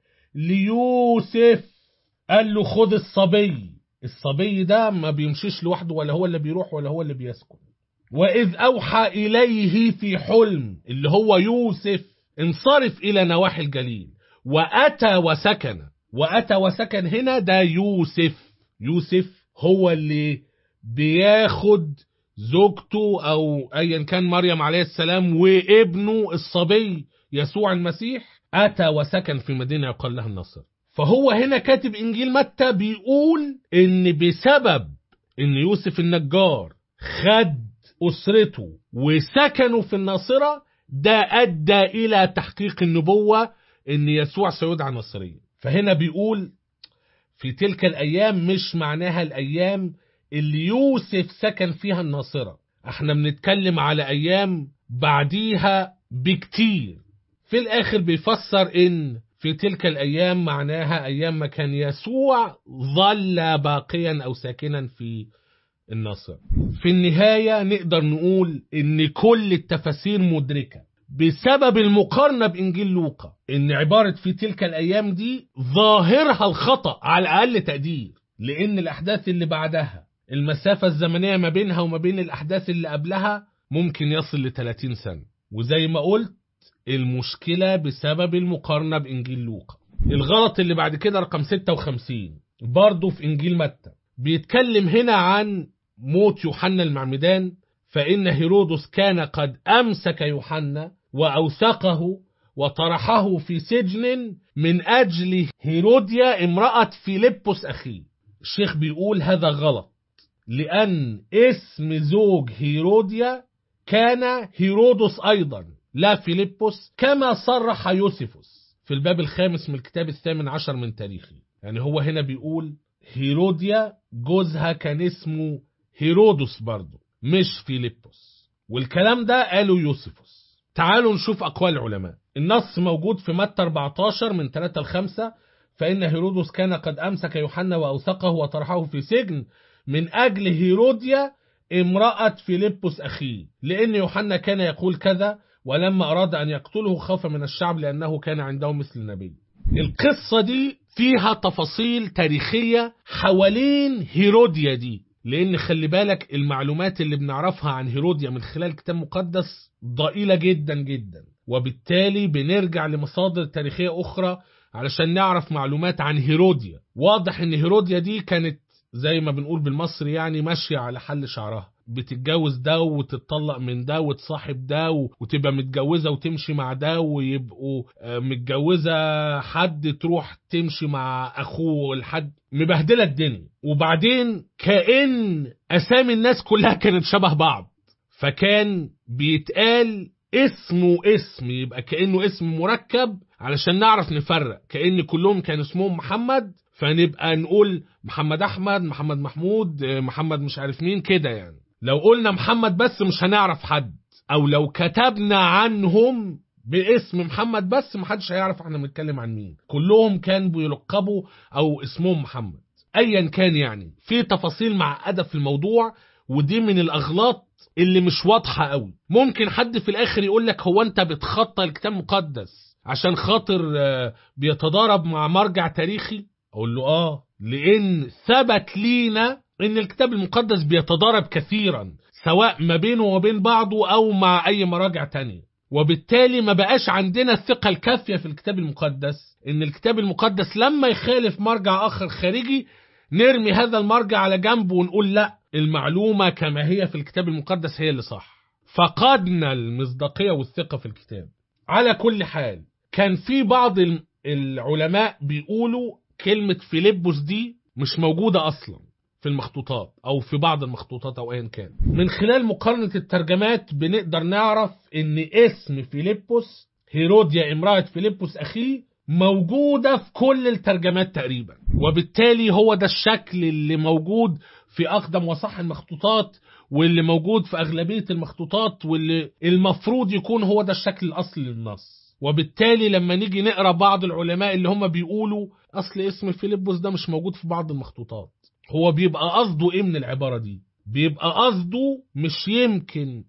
ليوسف قال له خد الصبي الصبي ده ما بيمشيش لوحده ولا هو اللي بيروح ولا هو اللي بيسكن وإذ أوحى إليه في حلم اللي هو يوسف انصرف إلى نواحي الجليل وأتى وسكن وأتى وسكن هنا ده يوسف يوسف هو اللي بياخد زوجته أو أيا كان مريم عليه السلام وابنه الصبي يسوع المسيح أتى وسكن في مدينة يقال لها النصر فهو هنا كاتب إنجيل متى بيقول إن بسبب إن يوسف النجار خد أسرته وسكنوا في الناصرة ده أدى إلى تحقيق النبوة إن يسوع سيدعى نصريا فهنا بيقول في تلك الأيام مش معناها الأيام اللي يوسف سكن فيها الناصرة احنا بنتكلم على ايام بعديها بكتير في الاخر بيفسر ان في تلك الايام معناها ايام ما كان يسوع ظل باقيا او ساكنا في الناصرة في النهاية نقدر نقول ان كل التفاسير مدركة بسبب المقارنة بإنجيل لوقا إن عبارة في تلك الأيام دي ظاهرها الخطأ على أقل تقدير لأن الأحداث اللي بعدها المسافة الزمنية ما بينها وما بين الأحداث اللي قبلها ممكن يصل ل 30 سنة وزي ما قلت المشكلة بسبب المقارنة بإنجيل لوقا الغلط اللي بعد كده رقم 56 برضه في إنجيل متى بيتكلم هنا عن موت يوحنا المعمدان فإن هيرودس كان قد أمسك يوحنا وأوثقه وطرحه في سجن من أجل هيروديا امرأة فيلبس أخيه الشيخ بيقول هذا غلط لأن اسم زوج هيروديا كان هيرودس أيضا لا فيلبس كما صرح يوسفوس في الباب الخامس من الكتاب الثامن عشر من تاريخه يعني هو هنا بيقول هيروديا جوزها كان اسمه هيرودس برضه مش فيلبس والكلام ده قاله يوسفوس تعالوا نشوف أقوال العلماء النص موجود في متى 14 من 3 ل 5 فإن هيرودس كان قد أمسك يوحنا وأوثقه وطرحه في سجن من أجل هيروديا امرأة فيلبس أخيه لأن يوحنا كان يقول كذا ولما أراد أن يقتله خاف من الشعب لأنه كان عنده مثل النبي القصة دي فيها تفاصيل تاريخية حوالين هيروديا دي لأن خلي بالك المعلومات اللي بنعرفها عن هيروديا من خلال كتاب مقدس ضئيلة جدا جدا وبالتالي بنرجع لمصادر تاريخية أخرى علشان نعرف معلومات عن هيروديا واضح ان هيروديا دي كانت زي ما بنقول بالمصري يعني ماشية على حل شعرها بتتجوز ده وتتطلق من ده وتصاحب ده وتبقى متجوزة وتمشي مع ده ويبقوا متجوزة حد تروح تمشي مع أخوه لحد مبهدلة الدنيا وبعدين كأن أسامي الناس كلها كانت شبه بعض فكان بيتقال اسمه اسم يبقى كأنه اسم مركب علشان نعرف نفرق كأن كلهم كان اسمهم محمد فنبقى نقول محمد أحمد محمد محمود محمد مش عارف مين كده يعني لو قلنا محمد بس مش هنعرف حد أو لو كتبنا عنهم باسم محمد بس محدش هيعرف احنا بنتكلم عن مين كلهم كان بيلقبوا أو اسمهم محمد أيا كان يعني في تفاصيل معقدة في الموضوع ودي من الأغلاط اللي مش واضحة قوي ممكن حد في الآخر يقول لك هو أنت بتخطى الكتاب المقدس عشان خاطر بيتضارب مع مرجع تاريخي اقول له اه لان ثبت لينا ان الكتاب المقدس بيتضارب كثيرا سواء ما بينه وبين بعضه او مع اي مراجع تانية وبالتالي ما بقاش عندنا الثقة الكافية في الكتاب المقدس ان الكتاب المقدس لما يخالف مرجع اخر خارجي نرمي هذا المرجع على جنب ونقول لا المعلومة كما هي في الكتاب المقدس هي اللي صح فقدنا المصداقية والثقة في الكتاب على كل حال كان في بعض العلماء بيقولوا كلمة فيلبس دي مش موجودة أصلا في المخطوطات أو في بعض المخطوطات أو أيا كان من خلال مقارنة الترجمات بنقدر نعرف إن اسم فيلبس هيروديا امرأة فيلبس أخيه موجودة في كل الترجمات تقريبا وبالتالي هو ده الشكل اللي موجود في أقدم وصح المخطوطات واللي موجود في أغلبية المخطوطات واللي المفروض يكون هو ده الشكل الأصلي للنص وبالتالي لما نيجي نقرا بعض العلماء اللي هم بيقولوا اصل اسم فيلبس ده مش موجود في بعض المخطوطات هو بيبقى قصده ايه من العباره دي بيبقى قصده مش يمكن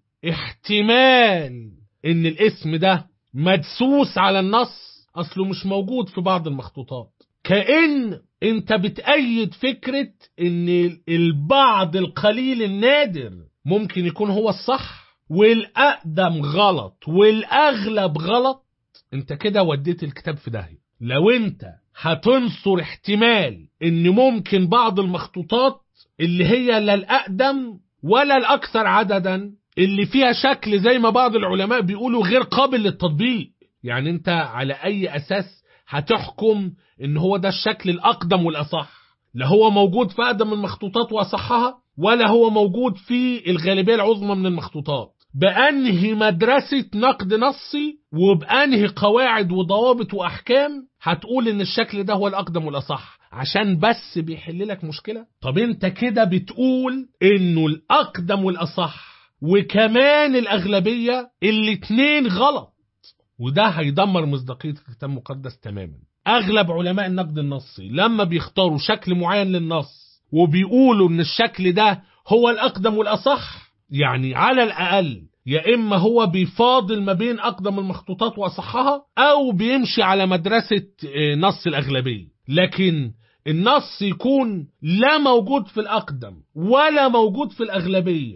احتمال ان الاسم ده مدسوس على النص اصله مش موجود في بعض المخطوطات كأن انت بتأيد فكرة ان البعض القليل النادر ممكن يكون هو الصح والأقدم غلط والأغلب غلط انت كده وديت الكتاب في داهية لو انت هتنصر احتمال ان ممكن بعض المخطوطات اللي هي لا الأقدم ولا الأكثر عددا اللي فيها شكل زي ما بعض العلماء بيقولوا غير قابل للتطبيق يعني انت على اي اساس هتحكم ان هو ده الشكل الاقدم والاصح لا هو موجود في اقدم المخطوطات واصحها ولا هو موجود في الغالبيه العظمى من المخطوطات بانهي مدرسه نقد نصي وبانهي قواعد وضوابط واحكام هتقول ان الشكل ده هو الاقدم والاصح عشان بس بيحل لك مشكلة طب انت كده بتقول انه الاقدم والاصح وكمان الاغلبية الاتنين غلط وده هيدمر مصداقية الكتاب المقدس تماما اغلب علماء النقد النصي لما بيختاروا شكل معين للنص وبيقولوا ان الشكل ده هو الاقدم والاصح يعني على الاقل يا اما هو بيفاضل ما بين اقدم المخطوطات واصحها او بيمشي على مدرسه آه، نص الاغلبيه لكن النص يكون لا موجود في الاقدم ولا موجود في الاغلبيه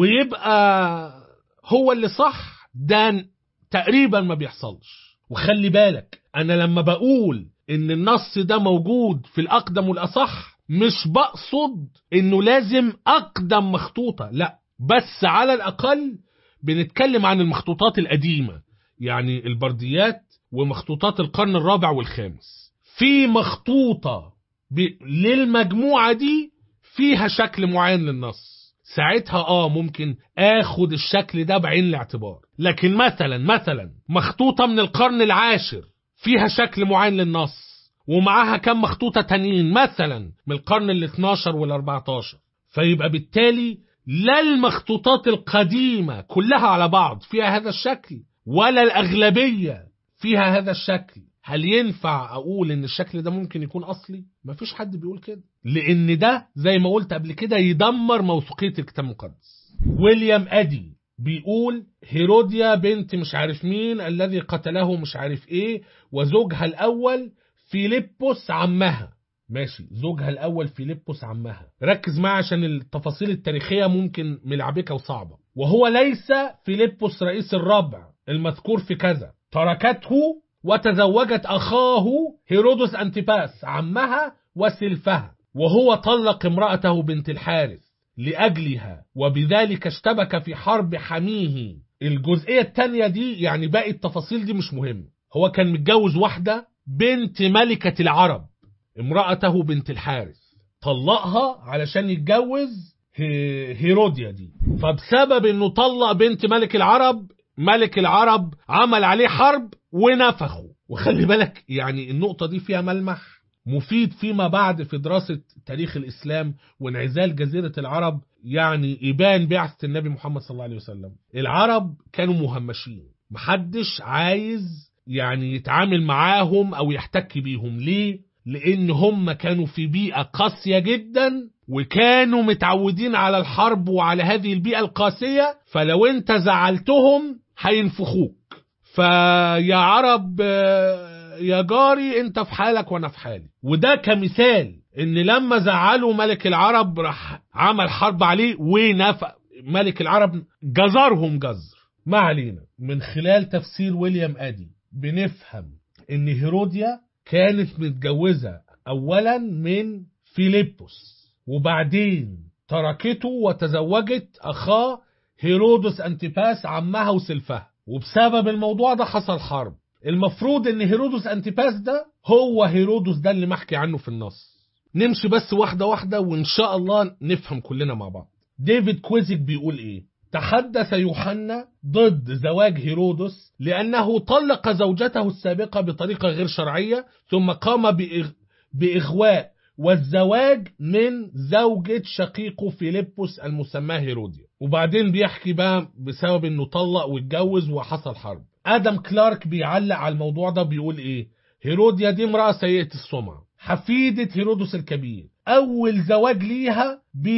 ويبقى هو اللي صح ده تقريبا ما بيحصلش وخلي بالك انا لما بقول ان النص ده موجود في الاقدم والاصح مش بقصد انه لازم اقدم مخطوطه لا بس على الاقل بنتكلم عن المخطوطات القديمة يعني البرديات ومخطوطات القرن الرابع والخامس في مخطوطة ب... للمجموعة دي فيها شكل معين للنص ساعتها اه ممكن اخد الشكل ده بعين الاعتبار لكن مثلا مثلا مخطوطة من القرن العاشر فيها شكل معين للنص ومعاها كم مخطوطة تانيين مثلا من القرن ال 12 وال 14 فيبقى بالتالي لا المخطوطات القديمة كلها على بعض فيها هذا الشكل ولا الأغلبية فيها هذا الشكل هل ينفع أقول إن الشكل ده ممكن يكون أصلي؟ مفيش حد بيقول كده لأن ده زي ما قلت قبل كده يدمر موثوقية الكتاب المقدس ويليام أدي بيقول هيروديا بنت مش عارف مين الذي قتله مش عارف ايه وزوجها الأول فيليبوس عمها ماشي زوجها الأول فيليبوس عمها ركز معي عشان التفاصيل التاريخية ممكن ملعبكة وصعبة وهو ليس فيليبوس رئيس الربع المذكور في كذا تركته وتزوجت أخاه هيرودس أنتيباس عمها وسلفها وهو طلق امرأته بنت الحارث لأجلها وبذلك اشتبك في حرب حميه الجزئية التانية دي يعني باقي التفاصيل دي مش مهم هو كان متجوز واحدة بنت ملكة العرب امرأته بنت الحارث طلقها علشان يتجوز هي- هيروديا دي فبسبب انه طلق بنت ملك العرب ملك العرب عمل عليه حرب ونفخه وخلي بالك يعني النقطة دي فيها ملمح مفيد فيما بعد في دراسة تاريخ الإسلام وانعزال جزيرة العرب يعني إبان بعثة النبي محمد صلى الله عليه وسلم العرب كانوا مهمشين محدش عايز يعني يتعامل معاهم أو يحتك بيهم ليه؟ لأن هم كانوا في بيئة قاسية جدا وكانوا متعودين على الحرب وعلى هذه البيئة القاسية فلو انت زعلتهم هينفخوك فيا عرب آه، يا جاري انت في حالك وانا في حالي وده كمثال ان لما زعلوا ملك العرب راح عمل حرب عليه ونفق ملك العرب جزرهم جزر ما علينا من خلال تفسير ويليام ادي بنفهم ان هيروديا كانت متجوزة اولا من فيليبوس وبعدين تركته وتزوجت اخاه هيرودس انتيباس عمها وسلفها وبسبب الموضوع ده حصل حرب المفروض ان هيرودس انتيباس ده هو هيرودس ده اللي محكي عنه في النص نمشي بس واحدة واحدة وان شاء الله نفهم كلنا مع بعض ديفيد كويزك بيقول ايه تحدث يوحنا ضد زواج هيرودس لأنه طلق زوجته السابقة بطريقة غير شرعية ثم قام بإغ... بإغواء والزواج من زوجة شقيقه فيليبوس المسماه هيروديا وبعدين بيحكي بقى بسبب انه طلق واتجوز وحصل حرب ادم كلارك بيعلق على الموضوع ده بيقول ايه هيروديا دي امرأة سيئة السمعة حفيدة هيرودس الكبير أول زواج ليها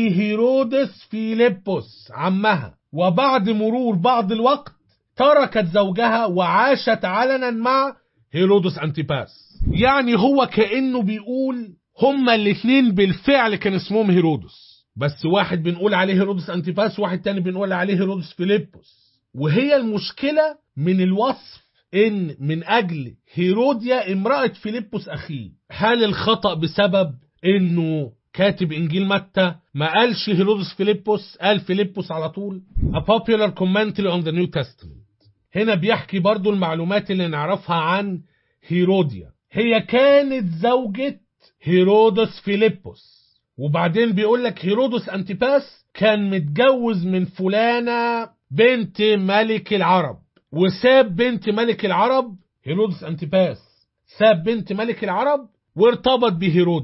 بهيرودس فيليبوس عمها وبعد مرور بعض الوقت تركت زوجها وعاشت علنا مع هيرودس أنتيباس يعني هو كأنه بيقول هما الاثنين بالفعل كان اسمهم هيرودس بس واحد بنقول عليه هيرودس أنتيباس واحد تاني بنقول عليه هيرودس فيليبوس وهي المشكلة من الوصف ان من اجل هيروديا امرأة فيليبوس اخيه هل الخطأ بسبب انه كاتب انجيل متى ما قالش هيرودس فيليبوس قال فيليبوس على طول A popular commentary on the New Testament هنا بيحكي برضو المعلومات اللي نعرفها عن هيروديا هي كانت زوجة هيرودس فيليبوس وبعدين بيقول لك هيرودس انتيباس كان متجوز من فلانة بنت ملك العرب وساب بنت ملك العرب هيرودس انتيباس ساب بنت ملك العرب وارتبط بهيروديا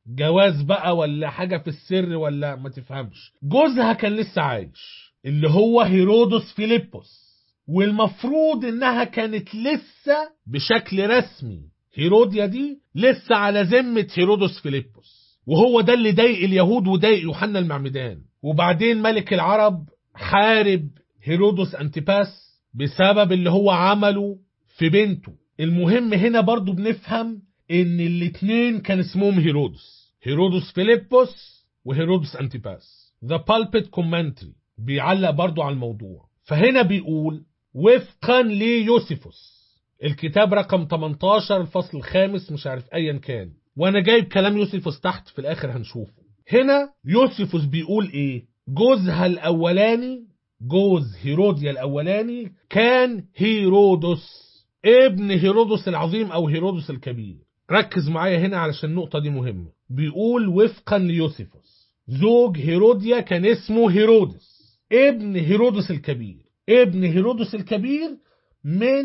جواز بقى ولا حاجة في السر ولا ما تفهمش جوزها كان لسه عايش اللي هو هيرودس فيليبوس والمفروض انها كانت لسه بشكل رسمي هيروديا دي لسه على ذمة هيرودس فيليبوس وهو ده اللي ضايق اليهود وضايق يوحنا المعمدان وبعدين ملك العرب حارب هيرودس انتيباس بسبب اللي هو عمله في بنته المهم هنا برضو بنفهم ان الاتنين كان اسمهم هيرودس هيرودس فيليبوس وهيرودس انتيباس The Pulpit Commentary بيعلق برضو على الموضوع فهنا بيقول وفقا ليوسيفوس الكتاب رقم 18 الفصل الخامس مش عارف ايا كان وانا جايب كلام يوسيفوس تحت في الاخر هنشوفه هنا يوسيفوس بيقول ايه جوزها الاولاني جوز هيروديا الاولاني كان هيرودس ابن هيرودس العظيم او هيرودس الكبير ركز معايا هنا علشان النقطة دي مهمة بيقول وفقا ليوسيفوس زوج هيروديا كان اسمه هيرودس ابن هيرودس الكبير ابن هيرودس الكبير من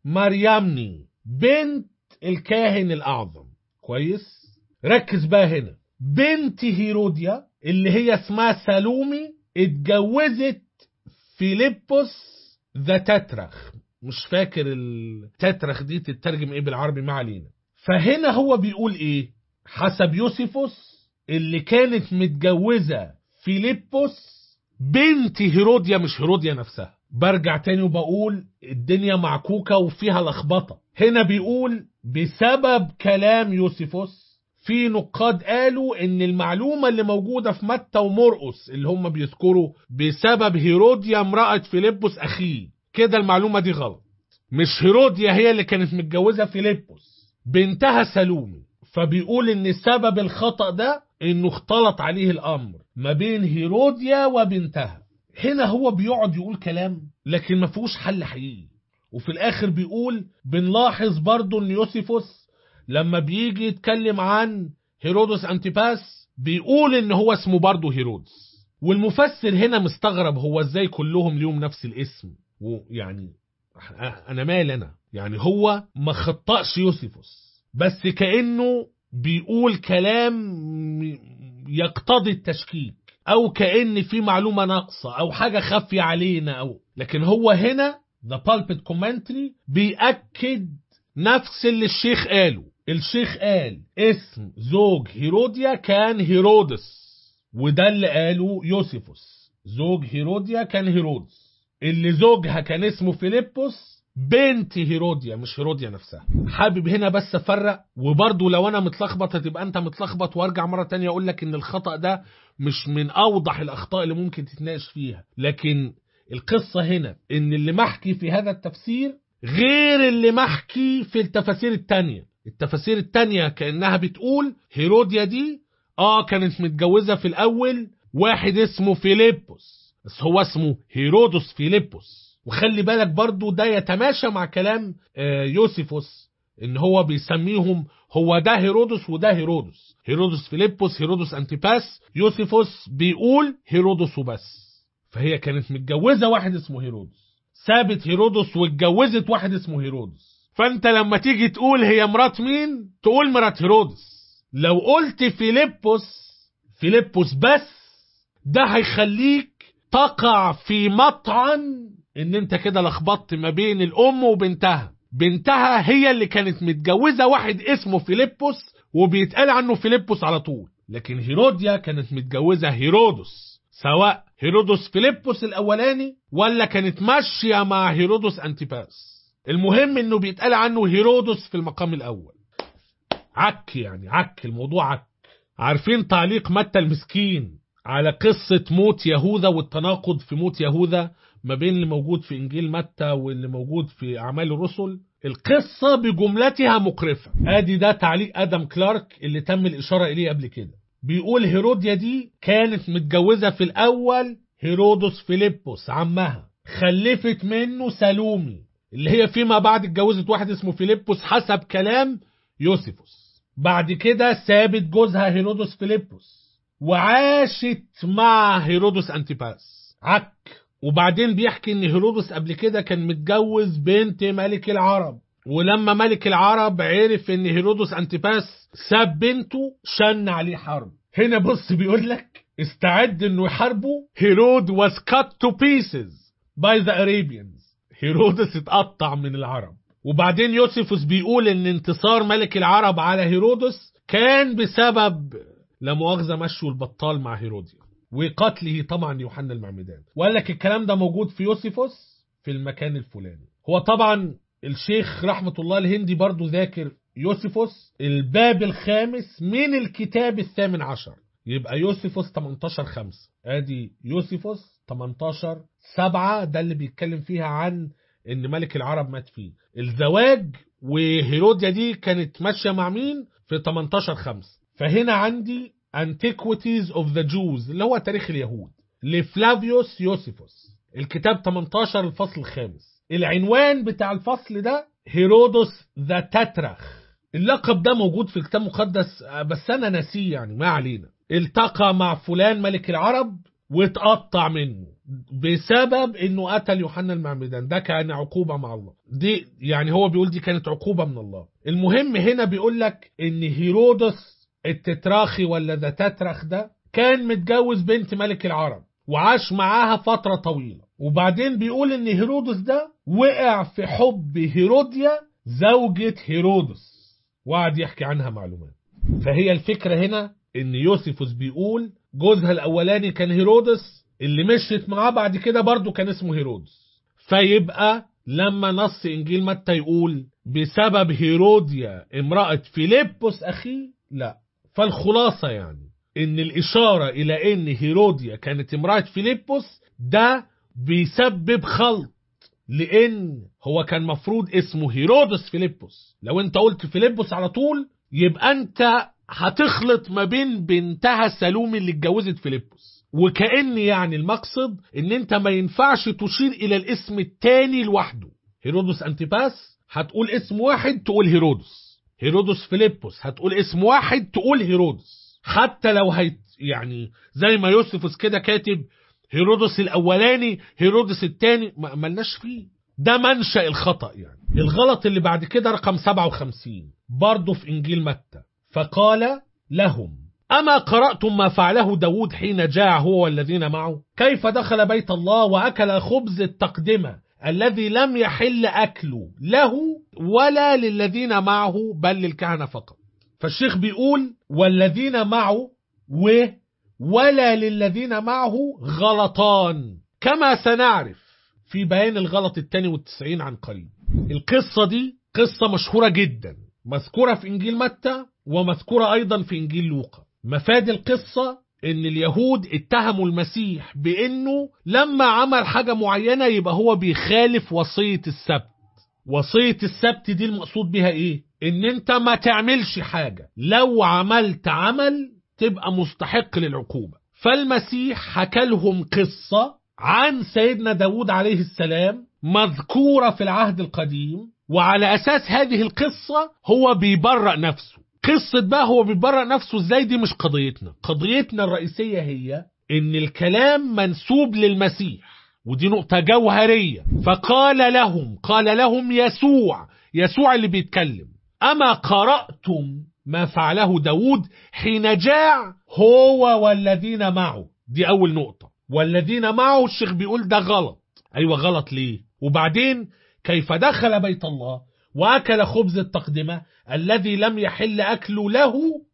مريمني بنت الكاهن الأعظم كويس ركز بقى هنا بنت هيروديا اللي هي اسمها سالومي اتجوزت فيليبوس ذا تترخ مش فاكر التترخ دي تترجم ايه بالعربي ما علينا فهنا هو بيقول ايه حسب يوسيفوس اللي كانت متجوزة فيليبوس بنت هيروديا مش هيروديا نفسها برجع تاني وبقول الدنيا معكوكة وفيها لخبطة هنا بيقول بسبب كلام يوسيفوس في نقاد قالوا ان المعلومة اللي موجودة في متى ومرقس اللي هم بيذكروا بسبب هيروديا امرأة فيليبوس اخيه كده المعلومة دي غلط مش هيروديا هي اللي كانت متجوزة فيليبوس بنتها سلومي فبيقول ان سبب الخطأ ده انه اختلط عليه الامر ما بين هيروديا وبنتها هنا هو بيقعد يقول كلام لكن ما فيهوش حل حقيقي وفي الاخر بيقول بنلاحظ برضو ان يوسيفوس لما بيجي يتكلم عن هيرودس انتيباس بيقول ان هو اسمه برضو هيرودس والمفسر هنا مستغرب هو ازاي كلهم ليهم نفس الاسم ويعني انا مال انا يعني هو ما خطأش يوسيفوس بس كأنه بيقول كلام يقتضي التشكيك او كأن في معلومة ناقصة او حاجة خافية علينا او لكن هو هنا The Pulpit Commentary بيأكد نفس اللي الشيخ قاله الشيخ قال اسم زوج هيروديا كان هيرودس وده اللي قاله يوسيفوس زوج هيروديا كان هيرودس اللي زوجها كان اسمه فيليبوس بنت هيروديا مش هيروديا نفسها حابب هنا بس افرق وبرضه لو انا متلخبط هتبقى انت متلخبط وارجع مره تانية اقول لك ان الخطا ده مش من اوضح الاخطاء اللي ممكن تتناقش فيها لكن القصه هنا ان اللي محكي في هذا التفسير غير اللي محكي في التفاسير التانية التفاسير التانية كأنها بتقول هيروديا دي اه كانت متجوزة في الأول واحد اسمه فيليبوس بس هو اسمه هيرودس فيليبوس وخلي بالك برضو ده يتماشى مع كلام آه يوسيفوس ان هو بيسميهم هو ده هيرودس وده هيرودس هيرودس فيليبوس هيرودس انتيباس يوسيفوس بيقول هيرودس وبس فهي كانت متجوزة واحد اسمه هيرودس سابت هيرودس واتجوزت واحد اسمه هيرودس فانت لما تيجي تقول هي مرات مين تقول مرات هيرودس لو قلت فيليبوس فيليبوس بس ده هيخليك تقع في مطعن ان انت كده لخبطت ما بين الام وبنتها بنتها هي اللي كانت متجوزة واحد اسمه فيليبوس وبيتقال عنه فيليبوس على طول لكن هيروديا كانت متجوزة هيرودس سواء هيرودس فيليبوس الاولاني ولا كانت ماشية مع هيرودس انتيباس المهم انه بيتقال عنه هيرودس في المقام الاول عك يعني عك الموضوع عك عارفين تعليق متى المسكين على قصة موت يهوذا والتناقض في موت يهوذا ما بين اللي موجود في إنجيل متى واللي موجود في أعمال الرسل القصة بجملتها مقرفة ادي ده تعليق ادم كلارك اللي تم الاشارة اليه قبل كده بيقول هيروديا دي كانت متجوزة في الاول هيرودس فيليبوس عمها خلفت منه سالومي اللي هي فيما بعد اتجوزت واحد اسمه فيليبوس حسب كلام يوسيفوس بعد كده سابت جوزها هيرودس فيليبوس وعاشت مع هيرودس انتيباس عك وبعدين بيحكي ان هيرودس قبل كده كان متجوز بنت ملك العرب ولما ملك العرب عرف ان هيرودس انتيباس ساب بنته شن عليه حرب هنا بص بيقول لك استعد انه يحاربه هيرود was cut to pieces by the Arabians هيرودس اتقطع من العرب وبعدين يوسفوس بيقول ان انتصار ملك العرب على هيرودس كان بسبب لا مؤاخذه مشوا البطال مع هيروديا وقتله طبعا يوحنا المعمدان وقال لك الكلام ده موجود في يوسفوس في المكان الفلاني هو طبعا الشيخ رحمة الله الهندي برضو ذاكر يوسفوس الباب الخامس من الكتاب الثامن عشر يبقى يوسفوس 18 5 ادي يوسفوس 18 7 ده اللي بيتكلم فيها عن ان ملك العرب مات فيه الزواج وهيروديا دي كانت ماشيه مع مين في 18 5 فهنا عندي Antiquities of the Jews اللي هو تاريخ اليهود لفلافيوس يوسيفوس الكتاب 18 الفصل الخامس العنوان بتاع الفصل ده هيرودوس ذا تترخ اللقب ده موجود في الكتاب المقدس بس انا ناسيه يعني ما علينا التقى مع فلان ملك العرب واتقطع منه بسبب انه قتل يوحنا المعمدان ده كان عقوبه مع الله دي يعني هو بيقول دي كانت عقوبه من الله المهم هنا بيقول لك ان هيرودس التتراخي ولا ذا تترخ ده كان متجوز بنت ملك العرب وعاش معاها فتره طويله وبعدين بيقول ان هيرودس ده وقع في حب هيروديا زوجة هيرودس وقعد يحكي عنها معلومات فهي الفكرة هنا ان يوسيفوس بيقول جوزها الاولاني كان هيرودس اللي مشيت معاه بعد كده برضه كان اسمه هيرودس فيبقى لما نص انجيل متى يقول بسبب هيروديا امرأة فيليبوس اخيه لا فالخلاصة يعني ان الاشارة الى ان هيروديا كانت امرأة فيليبوس ده بيسبب خلط لان هو كان مفروض اسمه هيرودس فيليبوس لو انت قلت فيليبوس على طول يبقى انت هتخلط ما بين بنتها سالومي اللي اتجوزت فيليبوس وكأن يعني المقصد ان انت ما ينفعش تشير الى الاسم التاني لوحده هيرودس انتيباس هتقول اسم واحد تقول هيرودس هيرودس فيليبوس هتقول اسم واحد تقول هيرودس حتى لو هيت يعني زي ما يوسفوس كده كاتب هيرودس الاولاني هيرودس الثاني ما ملناش فيه ده منشأ الخطأ يعني الغلط اللي بعد كده رقم 57 برضه في انجيل متى فقال لهم أما قرأتم ما فعله داود حين جاع هو والذين معه كيف دخل بيت الله وأكل خبز التقدمة الذي لم يحل أكله له ولا للذين معه بل للكهنة فقط فالشيخ بيقول والذين معه و ولا للذين معه غلطان كما سنعرف في بيان الغلط الثاني والتسعين عن قريب القصة دي قصة مشهورة جدا مذكورة في إنجيل متى ومذكورة أيضا في إنجيل لوقا مفاد القصة إن اليهود اتهموا المسيح بإنه لما عمل حاجة معينة يبقى هو بيخالف وصية السبت وصية السبت دي المقصود بها إيه؟ إن أنت ما تعملش حاجة لو عملت عمل تبقى مستحق للعقوبة فالمسيح حكى لهم قصة عن سيدنا داود عليه السلام مذكورة في العهد القديم وعلى أساس هذه القصة هو بيبرأ نفسه قصة بقى هو بيبرأ نفسه ازاي دي مش قضيتنا قضيتنا الرئيسية هي ان الكلام منسوب للمسيح ودي نقطة جوهرية فقال لهم قال لهم يسوع يسوع اللي بيتكلم أما قرأتم ما فعله داود حين جاع هو والذين معه دي أول نقطة والذين معه الشيخ بيقول ده غلط أيوة غلط ليه وبعدين كيف دخل بيت الله وأكل خبز التقدمة الذي لم يحل أكل له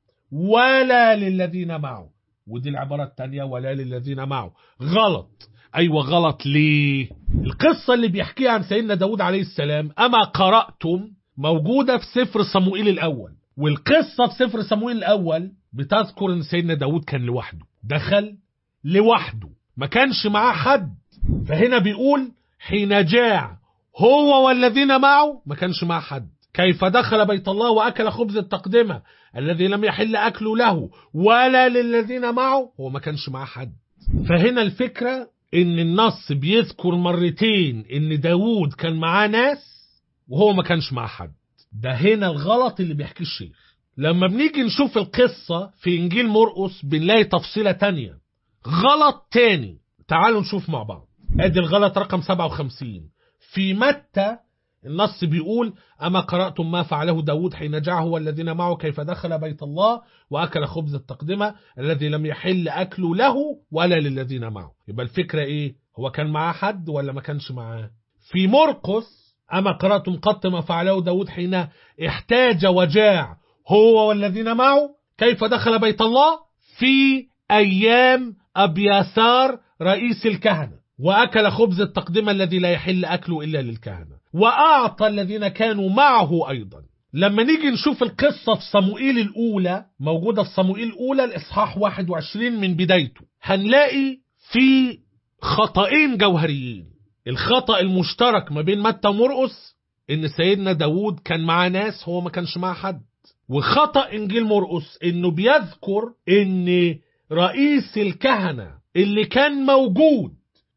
ولا للذين معه ودي العبارة الثانية ولا للذين معه غلط أيوة غلط ليه القصة اللي بيحكيها عن سيدنا داود عليه السلام أما قرأتم موجودة في سفر صموئيل الأول والقصة في سفر صموئيل الأول بتذكر أن سيدنا داود كان لوحده دخل لوحده ما كانش معاه حد فهنا بيقول حين جاع هو والذين معه ما كانش معاه حد كيف دخل بيت الله وأكل خبز التقدمة الذي لم يحل أكله له ولا للذين معه هو ما كانش معاه حد فهنا الفكرة ان النص بيذكر مرتين ان داود كان معاه ناس وهو ما كانش معاه حد ده هنا الغلط اللي بيحكيه الشيخ لما بنيجي نشوف القصة في إنجيل مرقس بنلاقي تفصيلة تانية غلط تاني تعالوا نشوف مع بعض ادي الغلط رقم 57 في متى النص بيقول أما قرأتم ما فعله داود حين جاءه والذين معه كيف دخل بيت الله وأكل خبز التقدمة الذي لم يحل أكله له ولا للذين معه يبقى الفكرة إيه هو كان معاه حد ولا ما كانش معاه في مرقس أما قرأتم قط ما فعله داود حين احتاج وجاع هو والذين معه كيف دخل بيت الله في أيام أبياثار رئيس الكهنة وأكل خبز التقدمة الذي لا يحل أكله إلا للكهنة وأعطى الذين كانوا معه أيضا لما نيجي نشوف القصة في صموئيل الأولى موجودة في صموئيل الأولى الإصحاح 21 من بدايته هنلاقي في خطأين جوهريين الخطأ المشترك ما بين متى ومرقس إن سيدنا داود كان معاه ناس هو ما كانش معاه حد وخطأ إنجيل مرقس إنه بيذكر إن رئيس الكهنة اللي كان موجود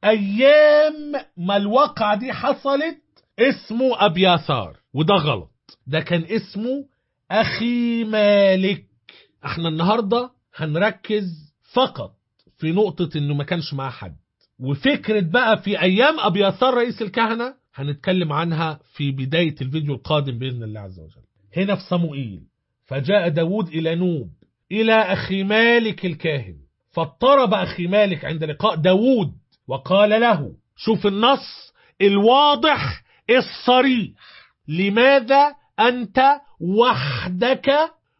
أيام ما الواقعة دي حصلت اسمه أبياثار وده غلط ده كان اسمه أخي مالك احنا النهاردة هنركز فقط في نقطة إنه ما كانش معاه حد وفكرة بقى في أيام أبياثار رئيس الكهنة هنتكلم عنها في بداية الفيديو القادم بإذن الله عز وجل هنا في صموئيل فجاء داود إلى نوب إلى أخي مالك الكاهن فاضطرب أخي مالك عند لقاء داود وقال له شوف النص الواضح الصريح لماذا أنت وحدك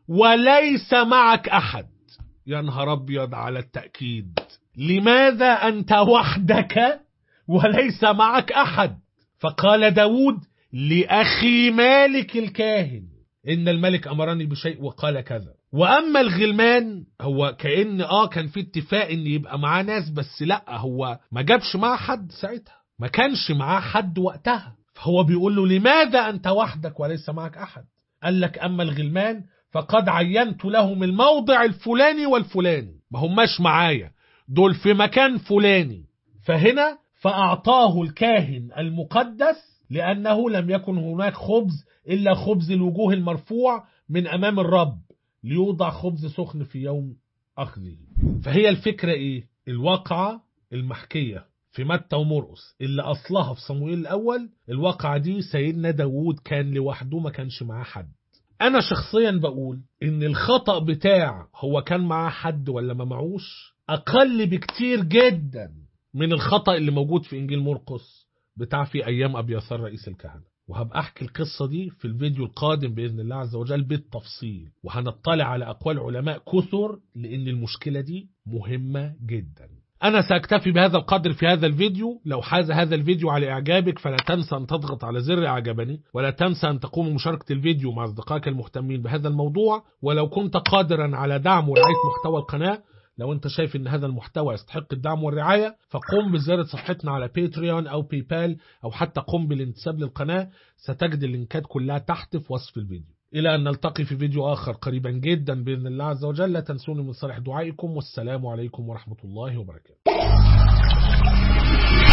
وليس معك أحد يا نهار أبيض على التأكيد لماذا أنت وحدك وليس معك أحد فقال داود لأخي مالك الكاهن إن الملك أمرني بشيء وقال كذا وأما الغلمان هو كأن آه كان في اتفاق إن يبقى معاه ناس بس لأ هو ما جابش معاه حد ساعتها ما كانش معاه حد وقتها فهو بيقول له لماذا أنت وحدك وليس معك أحد قال لك أما الغلمان فقد عينت لهم الموضع الفلاني والفلاني ما هماش معايا دول في مكان فلاني فهنا فأعطاه الكاهن المقدس لأنه لم يكن هناك خبز إلا خبز الوجوه المرفوع من أمام الرب ليوضع خبز سخن في يوم أخذه فهي الفكرة إيه؟ الواقعة المحكية في متى ومرقس اللي أصلها في صموئيل الأول الواقعة دي سيدنا داوود كان لوحده ما كانش معاه حد أنا شخصيا بقول إن الخطأ بتاع هو كان معاه حد ولا ما معوش أقل بكتير جدا من الخطأ اللي موجود في إنجيل مرقس بتاع في أيام أبيثار رئيس الكهنة وهبقى أحكي القصة دي في الفيديو القادم بإذن الله عز وجل بالتفصيل وهنطلع على أقوال علماء كثر لأن المشكلة دي مهمة جدا أنا سأكتفي بهذا القدر في هذا الفيديو لو حاز هذا الفيديو على إعجابك فلا تنسى أن تضغط على زر إعجبني ولا تنسى أن تقوم بمشاركة الفيديو مع أصدقائك المهتمين بهذا الموضوع ولو كنت قادرا على دعم ورعاية محتوى القناة لو انت شايف ان هذا المحتوى يستحق الدعم والرعاية فقم بزيارة صفحتنا على باتريون او باي بال او حتى قم بالانتساب للقناة ستجد اللينكات كلها تحت في وصف الفيديو إلى أن نلتقي في فيديو آخر قريبا جدا بإذن الله عز وجل لا تنسوني من صالح دعائكم والسلام عليكم ورحمة الله وبركاته